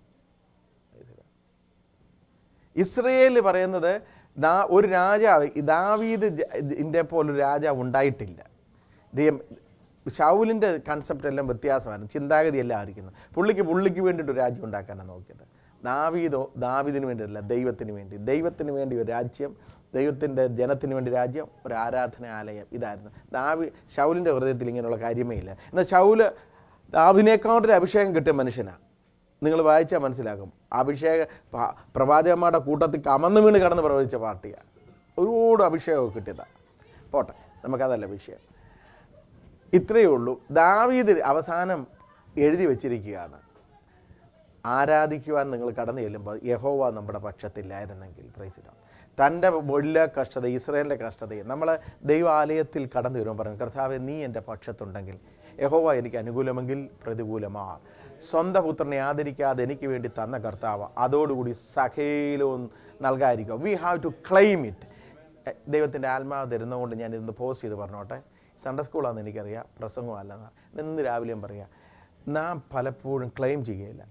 ഇസ്രയേൽ പറയുന്നത് ദാ ഒരു രാജാവ് ഈ ദാവീദ് ഇൻ്റെ പോലൊരു രാജാവ് ഉണ്ടായിട്ടില്ല ദൈവം ഷൗലിൻ്റെ കൺസെപ്റ്റ് എല്ലാം വ്യത്യാസമാണ് ചിന്താഗതി എല്ലാം ആയിരിക്കുന്നു പുള്ളിക്ക് പുള്ളിക്ക് വേണ്ടിയിട്ട് ഒരു രാജ്യം ഉണ്ടാക്കാനാണ് നോക്കിയത് ദാവീദോ ദാവീദിന് വേണ്ടിയല്ല ദൈവത്തിന് വേണ്ടി ദൈവത്തിന് വേണ്ടി ഒരു രാജ്യം ദൈവത്തിൻ്റെ ജനത്തിന് വേണ്ടി രാജ്യം ഒരു ആരാധനാലയം ഇതായിരുന്നു ദാവി ഷൗലിൻ്റെ ഹൃദയത്തിൽ ഇങ്ങനെയുള്ള കാര്യമേ ഇല്ല എന്നാൽ ഷൗല് ദാവിനേക്കാളൊരു അഭിഷേകം കിട്ടിയ മനുഷ്യനാണ് നിങ്ങൾ വായിച്ചാൽ മനസ്സിലാക്കും അഭിഷേക പ- പ്രവാചകന്മാരുടെ കൂട്ടത്തിൽ കമന്ന് വീണ് കടന്ന് പ്രവചിച്ച പാർട്ടിയാണ് ഒരുപാട് അഭിഷേകമൊക്കെ കിട്ടിയതാണ് പോട്ടെ നമുക്കതല്ല വിഷയം ഇത്രയേ ഉള്ളൂ ദാവീദ് അവസാനം എഴുതി വച്ചിരിക്കുകയാണ് ആരാധിക്കുവാൻ നിങ്ങൾ കടന്നു ചെല്ലുമ്പോൾ യഹോവ നമ്മുടെ പക്ഷത്തില്ലായിരുന്നെങ്കിൽ പ്രൈസിലാണ് തൻ്റെ എല്ലാ കഷ്ടത ഇസ്രയേലിൻ്റെ കഷ്ടതയും നമ്മൾ ദൈവാലയത്തിൽ കടന്നു വരുമ്പോൾ പറയും കർത്താവെ നീ എൻ്റെ പക്ഷത്തുണ്ടെങ്കിൽ യഹോവ എനിക്ക് അനുകൂലമെങ്കിൽ പ്രതികൂലമാ സ്വന്തം പുത്രനെ ആദരിക്കാതെ എനിക്ക് വേണ്ടി തന്ന കർത്താവ് അതോടുകൂടി സഖയിലും നൽകാതിരിക്കുക we have to claim it ദൈവത്തിൻ്റെ ആത്മാവ് തരുന്നതുകൊണ്ട് ഞാൻ ഇന്ന് പോസ്റ്റ് ചെയ്ത് പറഞ്ഞോട്ടെ സൺഡേ സ്കൂളാണെന്ന് എനിക്കറിയാം പ്രസംഗമല്ലെന്ന് ഇന്ന് രാവിലെയും പറയാം നാം പലപ്പോഴും ക്ലെയിം ചെയ്യുകയില്ല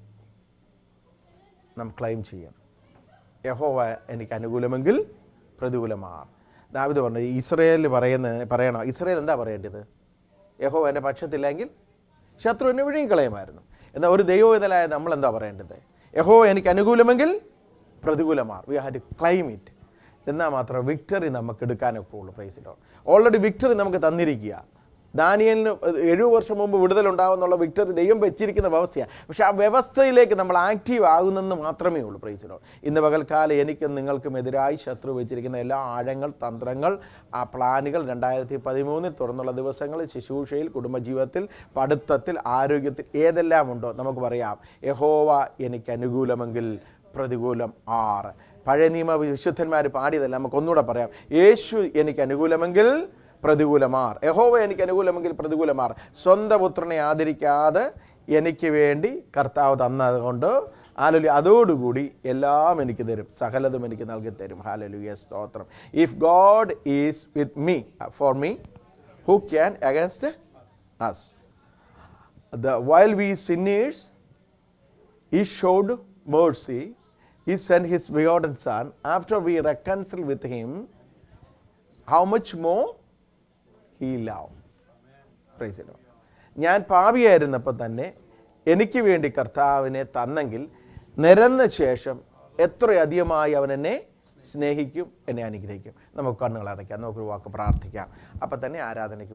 നാം ക്ലെയിം ചെയ്യണം യഹോവ എനിക്ക് അനുകൂലമെങ്കിൽ പ്രതികൂലമാർ ദാവിദ് പറഞ്ഞു ഇസ്രയേലിൽ പറയുന്ന പറയണോ ഇസ്രയേൽ എന്താ പറയേണ്ടത് യഹോവ എൻ്റെ പക്ഷത്തില്ലെങ്കിൽ ശത്രുവിനെ വിഴുങ്ങി കളയുമായിരുന്നു എന്നാൽ ഒരു ദൈവവിതലായ നമ്മൾ എന്താ പറയേണ്ടത് യഹോവ എനിക്ക് അനുകൂലമെങ്കിൽ പ്രതികൂലമാർ we have to claim it എന്നാൽ മാത്രം വിക്ടറി നമുക്ക് എടുക്കാനൊക്കെ ഉള്ളൂ പ്രൈസിലോ ഓൾറെഡി വിക്ടറി നമുക്ക് തന്നിരിക്കുക ദാനിയലിന് എഴുപത് വർഷം മുമ്പ് വിടുതലുണ്ടാകുന്നുള്ള വിക്ടറി ദൈവം വെച്ചിരിക്കുന്ന വ്യവസ്ഥയാണ് പക്ഷേ ആ വ്യവസ്ഥയിലേക്ക് നമ്മൾ ആക്റ്റീവ് ആകുന്നെന്ന് മാത്രമേ ഉള്ളൂ പ്രൈസിലോ ഇന്ന് പകൽക്കാലം എനിക്കും നിങ്ങൾക്കും എതിരായി ശത്രു വെച്ചിരിക്കുന്ന എല്ലാ ആഴങ്ങൾ തന്ത്രങ്ങൾ ആ പ്ലാനുകൾ രണ്ടായിരത്തി പതിമൂന്നിൽ തുറന്നുള്ള ദിവസങ്ങളിൽ ശുശ്രൂഷയിൽ കുടുംബജീവിതത്തിൽ പഠിത്തത്തിൽ ആരോഗ്യത്തിൽ ഏതെല്ലാം ഉണ്ടോ നമുക്ക് പറയാം യഹോവ എനിക്ക് അനുകൂലമെങ്കിൽ പ്രതികൂലം ആറ് പഴയ നിയമ വിശുദ്ധന്മാർ പാടിയതല്ല നമുക്ക് ഒന്നുകൂടെ പറയാം യേശു എനിക്ക് അനുകൂലമെങ്കിൽ പ്രതികൂലമാർ യഹോവ എനിക്ക് അനുകൂലമെങ്കിൽ പ്രതികൂലമാർ സ്വന്തം പുത്രനെ ആദരിക്കാതെ എനിക്ക് വേണ്ടി കർത്താവ് തന്നതുകൊണ്ട് ഹാലലു അതോടുകൂടി എല്ലാം എനിക്ക് തരും സകലതും എനിക്ക് നൽകി തരും ഹാലലുയ സ്തോത്രം if God is with me for me who can against us the while we sinners he showed mercy he sent his begotten son after we reconcile with him how much more he loved Praise the Lord. ഞാൻ പാപിയായിരുന്നപ്പോൾ തന്നെ എനിക്ക് വേണ്ടി കർത്താവിനെ തന്നെങ്കിൽ നിരന്ന ശേഷം എത്രയധികമായി അവൻ എന്നെ സ്നേഹിക്കും എന്നെ അനുഗ്രഹിക്കും നമുക്ക് കണ്ണുകൾ അടയ്ക്കാം നമുക്കൊരു വാക്ക് പ്രാർത്ഥിക്കാം അപ്പം തന്നെ ആരാധനയ്ക്ക്